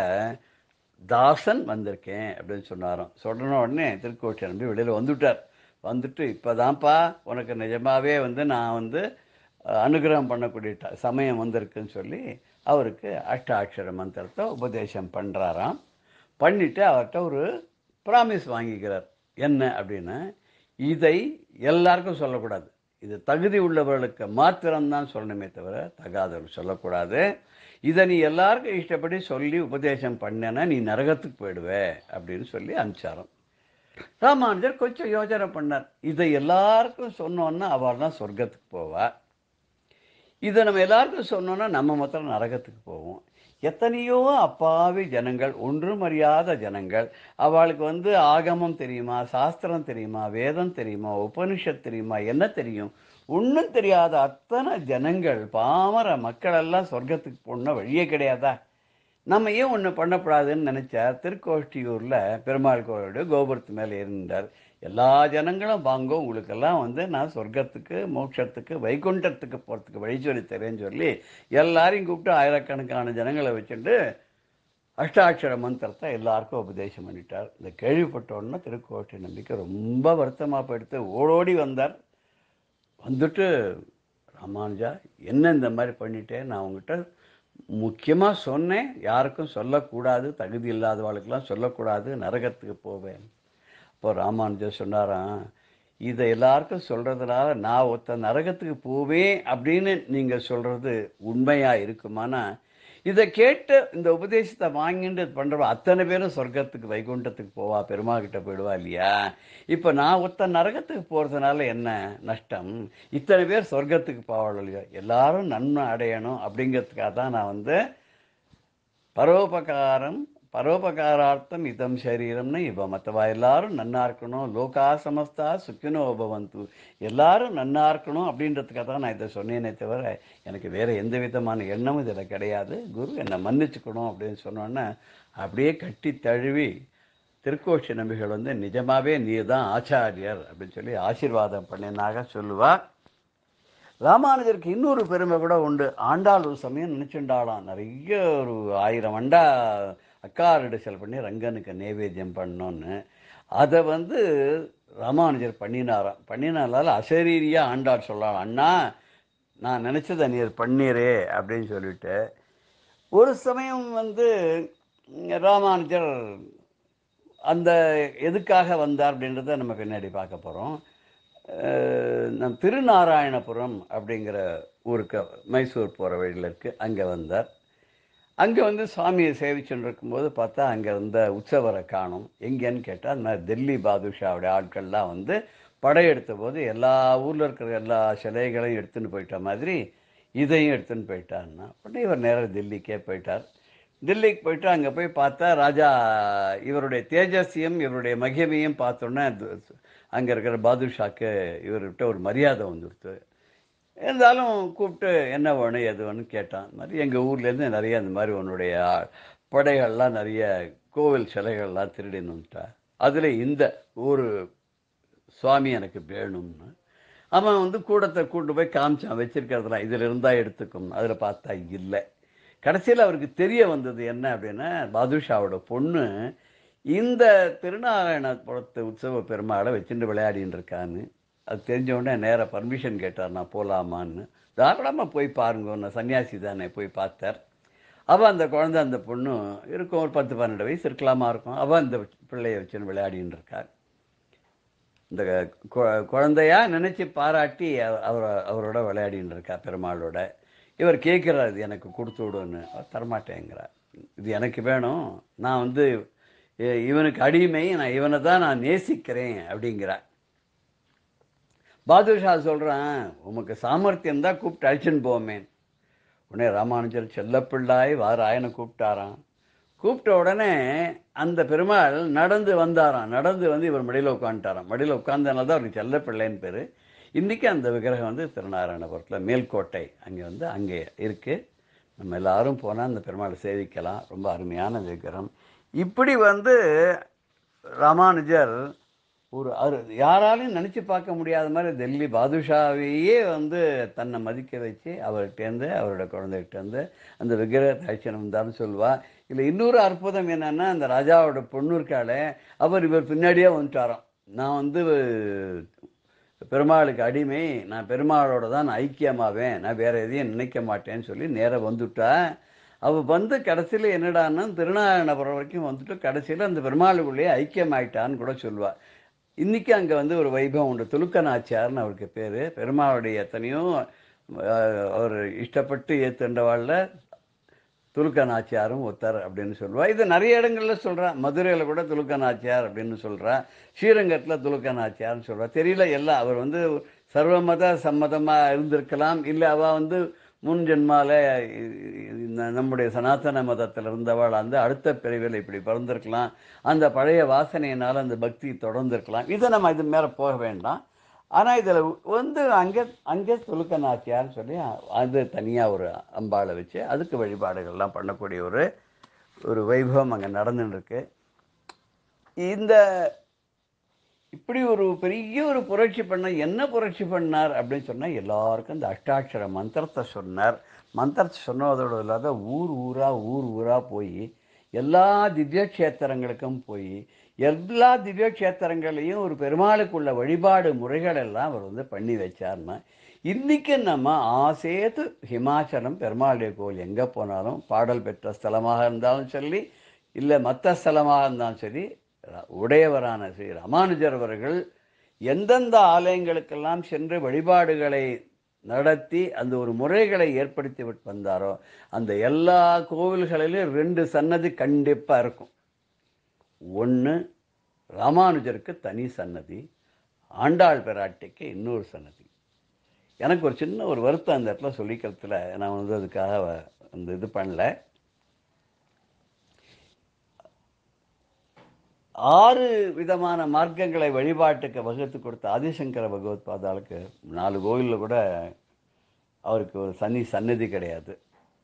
D: தாசன் வந்திருக்கேன் அப்படின்னு சொன்னாராம் சொன்ன உடனே திருக்கோட்டை நம்பி வெளியில் வந்துவிட்டார் வந்துட்டு இப்போதான்ப்பா உனக்கு நிஜமாவே வந்து நான் வந்து அஹ், அனுகிரகம் பண்ணக்கூடிய ட- சமயம் வந்திருக்குன்னு சொல்லி அவருக்கு அஷ்டாட்சர மந்திரத்தை உபதேசம் பண்ணுறாராம் பண்ணிட்டு அவர்கிட்ட ஒரு ப்ராமிஸ் வாங்கிக்கிறார் என்ன அப்படின்னா இதை எல்லாருக்கும் சொல்லக்கூடாது இது தகுதி உள்ளவர்களுக்கு மாத்திரம்தான் சொல்லணுமே தவிர தகாதவர்கள் சொல்லக்கூடாது இதை நீ எல்லாருக்கும் இஷ்டப்படி சொல்லி உபதேசம் பண்ணேன்னா நீ நரகத்துக்கு போயிடுவே அப்படின்னு சொல்லி அனுப்பிச்சாராம் ராமானுஜர் கொஞ்சம் யோசனை பண்ணார் இதை எல்லாருக்கும் சொன்னோன்னா அவள் தான் சொர்க்கத்துக்கு போவா இதை நம்ம எல்லாருக்கும் சொன்னோன்னா நம்ம மாத்திரம் நரகத்துக்கு போவோம் எத்தனையோ அப்பாவி ஜனங்கள் ஒன்றும் அறியாத ஜனங்கள் அவளுக்கு வந்து ஆகமம் தெரியுமா சாஸ்திரம் தெரியுமா வேதம் தெரியுமா உபனிஷத் தெரியுமா என்ன தெரியும் ஒன்றும் தெரியாத அத்தனை ஜனங்கள் பாமர மக்களெல்லாம் சொர்க்கத்துக்கு போன வழியே கிடையாதா நம்ம ஏன் ஒன்று பண்ணக்கூடாதுன்னு நினச்சா திருக்கோஷ்டியூரில் பெருமாள் கோவிலுடைய கோபுரத்து மேலே இருந்தார் எல்லா ஜனங்களும் வாங்கோ உங்களுக்கெல்லாம் வந்து நான் சொர்க்கத்துக்கு மோட்சத்துக்கு வைகுண்டத்துக்கு போகிறதுக்கு வழி சொல்லி தரேன்னு சொல்லி எல்லாரையும் கூப்பிட்டு ஆயிரக்கணக்கான ஜனங்களை வச்சுட்டு அஷ்டாட்சர மந்திரத்தை எல்லாருக்கும் உபதேசம் பண்ணிட்டார் இந்த கேள்விப்பட்ட உடனே திருக்கோட்டை நம்பிக்கை ரொம்ப வருத்தமாக போயிடுத்து ஓடோடி வந்தார் வந்துட்டு ராமானுஜா என்ன இந்த மாதிரி பண்ணிட்டேன் நான் உங்ககிட்ட முக்கியமாக சொன்னேன் யாருக்கும் சொல்லக்கூடாது தகுதி இல்லாதவாளுக்கெல்லாம் சொல்லக்கூடாது நரகத்துக்கு போவேன் அப்போ ராமானுஜர் சொன்னாராம் இதை எல்லாருக்கும் சொல்கிறதுனால நான் ஒருத்த நரகத்துக்கு போவேன் அப்படின்னு நீங்கள் சொல்கிறது உண்மையாக இருக்குமானா இதை கேட்டு இந்த உபதேசத்தை வாங்கிட்டு பண்ணுறவா அத்தனை பேரும் சொர்க்கத்துக்கு வைகுண்டத்துக்கு போவா பெருமா கிட்ட போயிடுவா இல்லையா இப்போ நான் ஒருத்த நரகத்துக்கு போகிறதுனால என்ன நஷ்டம் இத்தனை பேர் சொர்க்கத்துக்கு போவாள் இல்லையா எல்லாரும் நன்மை அடையணும் அப்படிங்கிறதுக்காக தான் நான் வந்து பரோபகாரம் பரோபகாரார்த்தம் இதம் சரீரம்னு இப்போ மற்றவா எல்லாரும் நன்னா இருக்கணும் லோகா சமஸ்தா சுக்கினோ பவந்து எல்லாரும் நன்னா இருக்கணும் அப்படின்றதுக்காக தான் நான் இதை சொன்னேனே தவிர எனக்கு வேறு எந்த விதமான எண்ணமும் இதில் கிடையாது குரு என்னை மன்னிச்சுக்கணும் அப்படின்னு சொன்னோன்னே அப்படியே கட்டி தழுவி திருக்கோஷி நம்பிகள் வந்து நிஜமாவே நீ தான் ஆச்சாரியர் அப்படின்னு சொல்லி ஆசீர்வாதம் பண்ணினாக சொல்லுவா ராமானுஜருக்கு இன்னொரு பெருமை கூட உண்டு ஆண்டாள் ஒரு சமயம் நினச்சுண்டாளாம் நிறைய ஒரு ஆயிரம் அண்டா அக்காரிடசல் பண்ணி ரங்கனுக்கு நைவேத்தியம் பண்ணோன்னு அதை வந்து ராமானுஜர் பண்ணினாராம் பண்ணினால அசரீரியாக ஆண்டாள் சொல்லலாம் அண்ணா நான் நினச்சதை நீர் பண்ணீரே அப்படின்னு சொல்லிட்டு ஒரு சமயம் வந்து ராமானுஜர் அந்த எதுக்காக வந்தார் அப்படின்றத நம்ம பின்னாடி பார்க்க போகிறோம் நம் திருநாராயணபுரம் அப்படிங்கிற ஊருக்கு மைசூர் போகிற வழியில் இருக்குது அங்கே வந்தார் அங்கே வந்து சுவாமியை சேவிச்சுட்டு இருக்கும்போது பார்த்தா அங்கே இருந்த உற்சவரை காணும் எங்கேன்னு கேட்டால் அந்த மாதிரி டெல்லி பாதுஷாவுடைய ஆட்கள்லாம் வந்து படையெடுத்த போது எல்லா ஊரில் இருக்கிற எல்லா சிலைகளையும் எடுத்துன்னு போயிட்ட மாதிரி இதையும் எடுத்துன்னு போயிட்டாருன்னா உடனே இவர் நேராக டெல்லிக்கே போயிட்டார் டெல்லிக்கு போயிட்டு அங்கே போய் பார்த்தா ராஜா இவருடைய தேஜஸ்யம் இவருடைய மகிமையும் பார்த்தோன்னே அங்கே இருக்கிற பாதுஷாக்கு இவர்கிட்ட ஒரு மரியாதை வந்துடுத்து இருந்தாலும் கூப்பிட்டு என்ன வேணும் எது வேணும் கேட்டான் இந்த மாதிரி எங்கள் ஊர்லேருந்து நிறைய இந்த மாதிரி உன்னுடைய படைகள்லாம் நிறைய கோவில் சிலைகள்லாம் திருடின்னு வந்துட்டா அதில் இந்த ஒரு சுவாமி எனக்கு வேணும்னு அவன் வந்து கூடத்தை கூட்டு போய் காமிச்சான் வச்சிருக்கிறதுலாம் இதில் இருந்தால் எடுத்துக்கும் அதில் பார்த்தா இல்லை கடைசியில் அவருக்கு தெரிய வந்தது என்ன அப்படின்னா பாதுஷாவோட பொண்ணு இந்த திருநாராயணபுரத்து உற்சவ பெருமாளை வச்சுட்டு விளையாடின்னு இருக்கான்னு அது தெரிஞ்ச உடனே நேராக பர்மிஷன் கேட்டார் நான் போகலாமான்னு தாராளமாக போய் பாருங்க நான் சன்னியாசி தானே போய் பார்த்தார் அவள் அந்த குழந்தை அந்த பொண்ணு இருக்கும் ஒரு பத்து பன்னெண்டு வயசு இருக்கலாமா இருக்கும் அவள் அந்த பிள்ளையை வச்சுன்னு விளையாடின்னு இருக்கா இந்த கு- குழந்தையா நினச்சி பாராட்டி அவ- அவர் அவரோட விளையாடின்னு இருக்கா பெருமாளோட இவர் கேட்குறாரு இது எனக்கு கொடுத்து விடுன்னு அவர் தரமாட்டேங்கிறார் இது எனக்கு வேணும் நான் வந்து இ- இவனுக்கு அடிமை நான் இவனை தான் நான் நேசிக்கிறேன் அப்படிங்கிறார் பாதுஷா சொல்கிறான் உமக்கு சாமர்த்தியம் தான் கூப்பிட்டு அழிச்சுன்னு போமே உடனே ராமானுஜர் செல்லப்பிள்ளாய் வாராயனை கூப்பிட்டாராம் கூப்பிட்ட உடனே அந்த பெருமாள் நடந்து வந்தாராம் நடந்து வந்து இவர் மடியில் உட்காந்துட்டாராம் மடியில் உட்காந்தனால தான் அவருக்கு செல்லப்பிள்ளைன்னு பேர் இன்றைக்கி அந்த விக்கிரகம் வந்து திருநாராயணபுரத்தில் மேல்கோட்டை அங்கே வந்து அங்கே இருக்குது நம்ம எல்லாரும் போனால் அந்த பெருமாளை சேவிக்கலாம் ரொம்ப அருமையான விக்கிரகம் இப்படி வந்து ராமானுஜர் ஒரு அரு யாராலையும் நினச்சி பார்க்க முடியாத மாதிரி டெல்லி பாதுஷாவையே வந்து தன்னை மதிக்க வச்சு அவர்கிட்டேருந்து அவரோட குழந்தைகிட்டேருந்து அந்த விக்கிரகத்தை அழிச்சனம் வந்தார்னு சொல்லுவா இதில் இன்னொரு அற்புதம் என்னன்னா அந்த ராஜாவோட பொண்ணு இருக்காளே அவர் இவர் பின்னாடியே வந்துட்டாராம் நான் வந்து பெருமாளுக்கு அடிமை நான் பெருமாளோட தான் நான் ஐக்கியமாவேன் நான் வேற எதையும் நினைக்க மாட்டேன்னு சொல்லி நேராக வந்துட்டா அவள் வந்து கடைசியில் என்னடான்னா திருநாராயணபுரம் வரைக்கும் வந்துட்டு கடைசியில் அந்த பெருமாளுக்குள்ளேயே ஐக்கியமாயிட்டான்னு கூட சொல்லுவாள் இன்றைக்கி அங்கே வந்து ஒரு வைபவம் உண்டு துலுக்கநாச்சியார்னு அவருக்கு பேர் பெருமாளுடைய எத்தனையோ அஹ், அவர் இஷ்டப்பட்டு ஏத்துண்டவாளில் துலுக்க நாச்சியாரும் ஒருத்தர் அப்படின்னு சொல்லுவா இது நிறைய இடங்கள்ல சொல்றா மதுரையில் கூட துலுக்க நாச்சியார் அப்படின்னு சொல்றா ஸ்ரீரங்கத்தில் துலுக்க நாச்சியார்னு சொல்றா தெரியல எல்லாம் அவர் வந்து சர்வமத சம்மதமாக இருந்திருக்கலாம் இல்லை அவள் வந்து முன் ஜென்மால இந்த நம்முடைய சனாதன மதத்தில் இருந்தவள் அந்த அடுத்த பிரிவில் இப்படி பிறந்திருக்கலாம் அந்த பழைய வாசனையினால் அந்த பக்தி தொடர்ந்திருக்கலாம் இதை நம்ம இது மேலே போக வேண்டாம் ஆனால் இதில் வந்து அங்கே அங்கே துலுக்க நாச்சியார்னு சொல்லி அது தனியாக ஒரு அம்பாளை வச்சு அதுக்கு வழிபாடுகள்லாம் பண்ணக்கூடிய ஒரு ஒரு வைபவம் அங்கே நடந்துன்னு இருக்கு இந்த இப்படி ஒரு பெரிய ஒரு புரட்சி பண்ண என்ன புரட்சி பண்ணார் அப்படின்னு சொன்னால் எல்லாருக்கும் இந்த அஷ்டாட்சர மந்திரத்தை சொன்னார் மந்திரத்தை சொன்னதோடு இல்லாத ஊர் ஊராக ஊர் ஊராக போய் எல்லா திவ்ய க்ஷேத்திரங்களுக்கும் போய் எல்லா திவ்ய க்ஷேத்திரங்களையும் ஒரு பெருமாளுக்குள்ள வழிபாடு முறைகள் எல்லாம் அவர் வந்து பண்ணி வச்சார்னா இன்னைக்கு நம்ம ஆசேத்து ஹிமாச்சலம் பெருமாளுடைய கோவில் எங்கே போனாலும் பாடல் பெற்ற ஸ்தலமாக இருந்தாலும் சரி இல்லை மற்ற ஸ்தலமாக இருந்தாலும் சரி ர- உடையவரான ஸ்ரீ ராமானுஜர் அவர்கள் எந்தெந்த ஆலயங்களுக்கெல்லாம் சென்று வழிபாடுகளை நடத்தி அந்த ஒரு முறைகளை ஏற்படுத்தி விட்டு வந்தாரோ அந்த எல்லா கோவில்களிலும் ரெண்டு சன்னதி கண்டிப்பாக இருக்கும் ஒன்று ராமானுஜருக்கு தனி சன்னதி ஆண்டாள் பெராட்டிக்கு இன்னொரு சன்னதி எனக்கு ஒரு சின்ன ஒரு வருத்தம் அந்த இடத்துல சொல்லிக்கிறதுல நான் வந்து அதுக்காக வ- அந்த இது பண்ணல ஆறு விதமான மார்க்கங்களை வழிபாட்டுக்கு வகுத்து கொடுத்த ஆதிசங்கர பகவத் பாதாளுக்கு நாலு கோயிலில் கூட அவருக்கு ஒரு சன்னி சன்னதி கிடையாது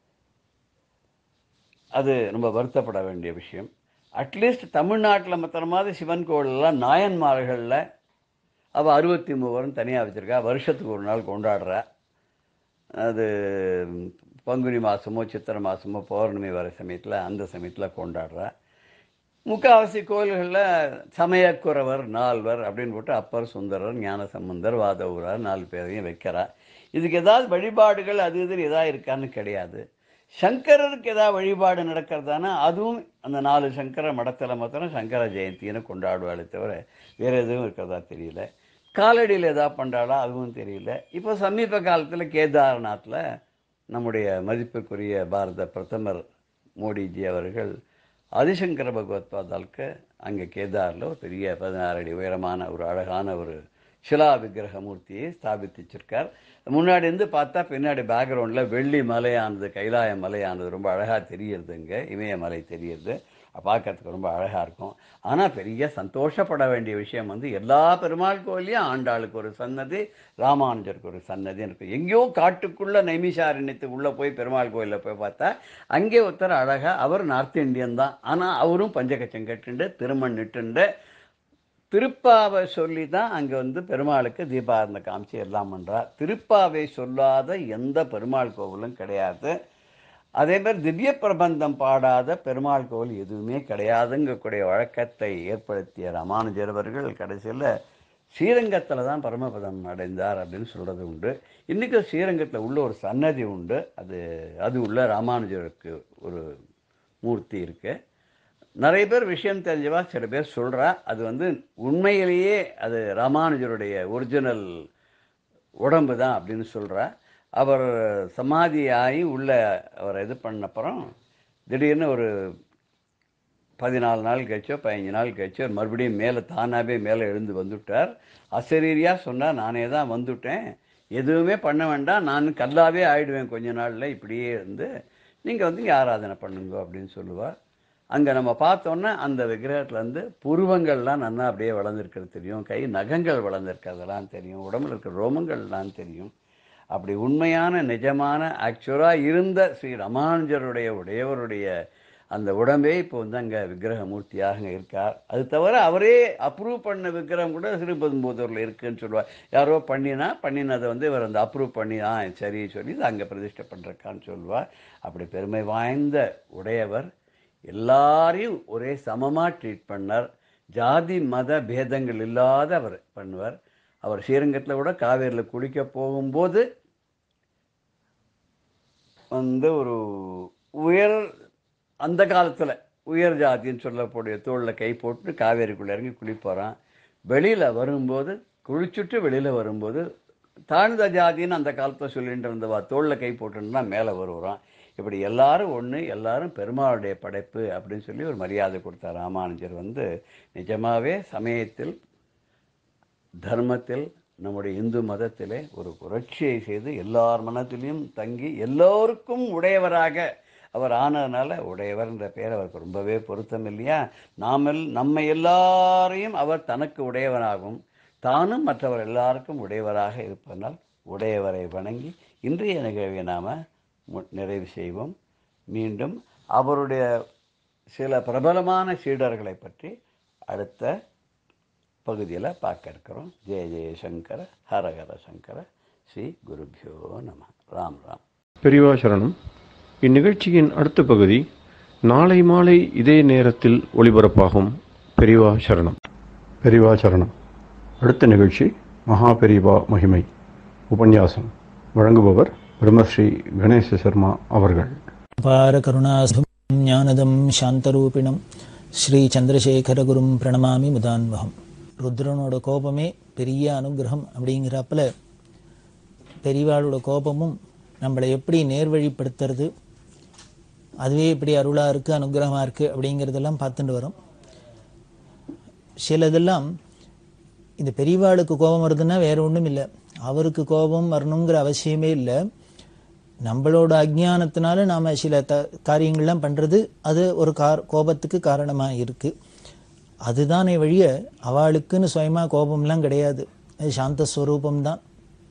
D: அது ரொம்ப வருத்தப்பட வேண்டிய விஷயம் அட்லீஸ்ட் தமிழ்நாட்டில் மாத்திரமாவது சிவன் கோவிலெல்லாம் நாயன்மார்களில் அவள் அறுபத்தி மூவரும் தனியாக வச்சுருக்கா வருஷத்துக்கு ஒரு நாள் கொண்டாடுறா அது பங்குனி மாதமோ சித்திரை மாதமோ பௌர்ணமி வர சமயத்தில் அந்த சமயத்தில் கொண்டாடுறா முக்காவாசி கோயில்களில் சமயக்குறவர் நால்வர் அப்படின்னு போட்டு அப்பர் சுந்தரர் ஞானசம்பந்தர் வாதவூரார் நாலு பேரையும் வைக்கிறா இதுக்கு ஏதாவது வழிபாடுகள் அது இதுன்னு ஏதாவது இருக்கான்னு கிடையாது சங்கரருக்கு ஏதாவது வழிபாடு நடக்கிறதானா அதுவும் அந்த நாலு சங்கர மடத்தில் மாத்திரம் சங்கர ஜெயந்தின்னு கொண்டாடுவாளே தவிர வேறு எதுவும் இருக்கிறதா தெரியல காலடியில் ஏதாவது பண்ணுறாளா அதுவும் தெரியல இப்போ சமீப காலத்தில் கேதார்நாத்தில் நம்முடைய மதிப்புக்குரிய பாரத பிரதமர் மோடிஜி அவர்கள் ஆதிசங்கர பகவத் பாதாளுக்கு அங்கே கேதாரில் ஒரு பெரிய பதினாறு அடி உயரமான ஒரு அழகான ஒரு சிலா விக்கிரக மூர்த்தியை ஸ்தாபித்து வச்சிருக்கார் முன்னாடி இருந்து பார்த்தா பின்னாடி பேக்ரவுண்டில் வெள்ளி மலையானது கைலாய மலையானது ரொம்ப அழகாக தெரியுது இங்கே இமயமலை தெரியுது பார்க்கறதுக்கு ரொம்ப அழகாக இருக்கும் ஆனால் பெரிய சந்தோஷப்பட வேண்டிய விஷயம் வந்து எல்லா பெருமாள் கோயிலையும் ஆண்டாளுக்கு ஒரு சன்னதி ராமானுஜருக்கு ஒரு சன்னதி இருக்கும் எங்கேயோ காட்டுக்குள்ளே நைமிஷாரண்யத்துக்கு உள்ளே போய் பெருமாள் கோயிலில் போய் பார்த்தா அங்கே ஒருத்தர் அழகாக அவர் நார்த் இந்தியன் தான் ஆனால் அவரும் பஞ்சகச்சம் கட்டுண்டு திருமண் நிட்டுண்டு திருப்பாவை சொல்லி தான் அங்கே வந்து பெருமாளுக்கு தீபாரந்த காமிச்சு எல்லாம் பண்ணுறார் திருப்பாவை சொல்லாத எந்த பெருமாள் கோவிலும் கிடையாது அதே மாதிரி திவ்ய பிரபந்தம் பாடாத பெருமாள் கோவில் எதுவுமே கிடையாதுங்கக்கூடிய வழக்கத்தை ஏற்படுத்திய ராமானுஜர் அவர்கள் கடைசியில் ஸ்ரீரங்கத்தில் தான் பரமபதம் அடைந்தார் அப்படின்னு சொல்கிறது உண்டு இன்றைக்கும் ஸ்ரீரங்கத்தில் உள்ள ஒரு சன்னதி உண்டு அது அது உள்ள ராமானுஜருக்கு ஒரு மூர்த்தி இருக்குது நிறைய பேர் விஷயம் தெரிஞ்சவா சில பேர் சொல்கிறா அது வந்து உண்மையிலேயே அது ராமானுஜருடைய ஒரிஜினல் உடம்பு தான் அப்படின்னு சொல்கிறா அவர் சமாதி ஆகி உள்ள அவர் இது பண்ணப்புறம் திடீர்னு ஒரு பதினாலு நாள் கழிச்சோ பதினஞ்சு நாள் கழிச்சோ மறுபடியும் மேலே தானாகவே மேலே எழுந்து வந்துவிட்டார் அசரீரியாக சொன்னார் நானே தான் வந்துட்டேன் எதுவுமே பண்ண வேண்டாம் நான் கல்லாவே ஆயிடுவேன் கொஞ்ச நாளில் இப்படியே இருந்து நீங்கள் வந்து இங்கே ஆராதனை பண்ணுங்க அப்படின்னு சொல்லுவார் அங்கே நம்ம பார்த்தோன்னா அந்த விக்கிரகத்துலேருந்து புருவங்கள்லாம் நல்லா அப்படியே வளர்ந்துருக்கிறது தெரியும் கை நகங்கள் வளர்ந்துருக்கிறதெல்லாம் தெரியும் உடம்புல இருக்கிற ரோமங்கள்லாம் தெரியும் அப்படி உண்மையான நிஜமான ஆக்சுவலாக இருந்த ஸ்ரீ ராமானுஜருடைய உடையவருடைய அந்த உடம்பே இப்போ வந்து அங்கே விக்கிரக மூர்த்தியாக இருக்கார் அது தவிர அவரே அப்ரூவ் பண்ண விக்கிரகம் கூட சிறுபெரும்புதூரில் இருக்குன்னு சொல்லுவார் யாரோ பண்ணினா பண்ணினதை வந்து இவர் அந்த அப்ரூவ் பண்ணி ஆ சரி சொல்லி இதை அங்கே பிரதிஷ்டை பண்ணுறக்கான்னு சொல்லுவார் அப்படி பெருமை வாய்ந்த உடையவர் எல்லாரையும் ஒரே சமமாக ட்ரீட் பண்ணார் ஜாதி மத பேதங்கள் இல்லாத அவர் பண்ணுவார் அவர் ஸ்ரீரங்கத்தில் கூட காவேரியில் குளிக்க போகும்போது வந்து ஒரு உயர் அந்த காலத்தில் உயர் ஜாதின்னு சொல்லக்கூடிய தோளில் கை போட்டு காவேரிக்குள்ளே இறங்கி குளிப்போகிறான் வெளியில் வரும்போது குளிச்சுட்டு வெளியில் வரும்போது தாழ்ந்த ஜாதின்னு அந்த காலத்தில் சொல்லிட்டு இருந்தவா தோளில் கை போட்டுன்னா மேலே வருவான் இப்படி எல்லாரும் ஒன்று எல்லாரும் பெருமாளுடைய படைப்பு அப்படின்னு சொல்லி ஒரு மரியாதை கொடுத்தார் ராமானுஜர் வந்து நிஜமாகவே சமயத்தில் தர்மத்தில் நம்முடைய இந்து மதத்திலே ஒரு புரட்சியை செய்து எல்லார் மனத்திலையும் தங்கி எல்லோருக்கும் உடையவராக அவர் ஆனதுனால உடையவர்ன்ற பேர் அவருக்கு ரொம்பவே பொருத்தம் இல்லையா நாமல் நம்ம எல்லாரையும் அவர் தனக்கு உடையவனாகவும் தானும் மற்றவர் எல்லாருக்கும் உடையவராக இருப்பதனால் உடையவரை வணங்கி இன்றைய நிகழ்வை நாம் நிறைவு செய்வோம் மீண்டும் அவருடைய சில பிரபலமான சீடர்களை பற்றி அடுத்த பகுதியில் பார்க்க இருக்கிறோம் ஜெய ஜெயசங்கர ஹரஹர சங்கர ஸ்ரீ குருபியோ நம ராம் ராம்
A: பெரியவா சரணம் இந்நிகழ்ச்சியின் அடுத்த பகுதி நாளை மாலை இதே நேரத்தில் ஒளிபரப்பாகும் பெரியவா சரணம் பெரியவா சரணம் அடுத்த நிகழ்ச்சி மகா பெரியவா மகிமை உபன்யாசம் வழங்குபவர் பிரம்மஸ்ரீ கணேச சர்மா அவர்கள்
B: அபார கருணாசும் ஞானதம் சாந்தரூபிணம் ஸ்ரீ சந்திரசேகரகுரும் பிரணமாமி முதான்வகம் ருத்ரனோட கோபமே பெரிய அனுகிரகம் அப்படிங்கிறப்பல பெரியவாளோட கோபமும் நம்மளை எப்படி நேர்வழிப்படுத்துறது அதுவே எப்படி அருளாக இருக்குது அனுகிரகமாக இருக்குது அப்படிங்கிறதெல்லாம் பார்த்துட்டு வரோம் சிலதெல்லாம் இந்த பெரியவாளுக்கு கோபம் வருதுன்னா வேற ஒன்றும் இல்லை அவருக்கு கோபம் வரணுங்கிற அவசியமே இல்லை நம்மளோட அஜ்ஞானத்தினால நாம் சில த காரியங்கள்லாம் பண்ணுறது அது ஒரு கார் கோபத்துக்கு காரணமாக இருக்குது அதுதானே வழிய அவளுக்குன்னு சுயமாக கோபம்லாம் கிடையாது அது சாந்தஸ்வரூபம் தான்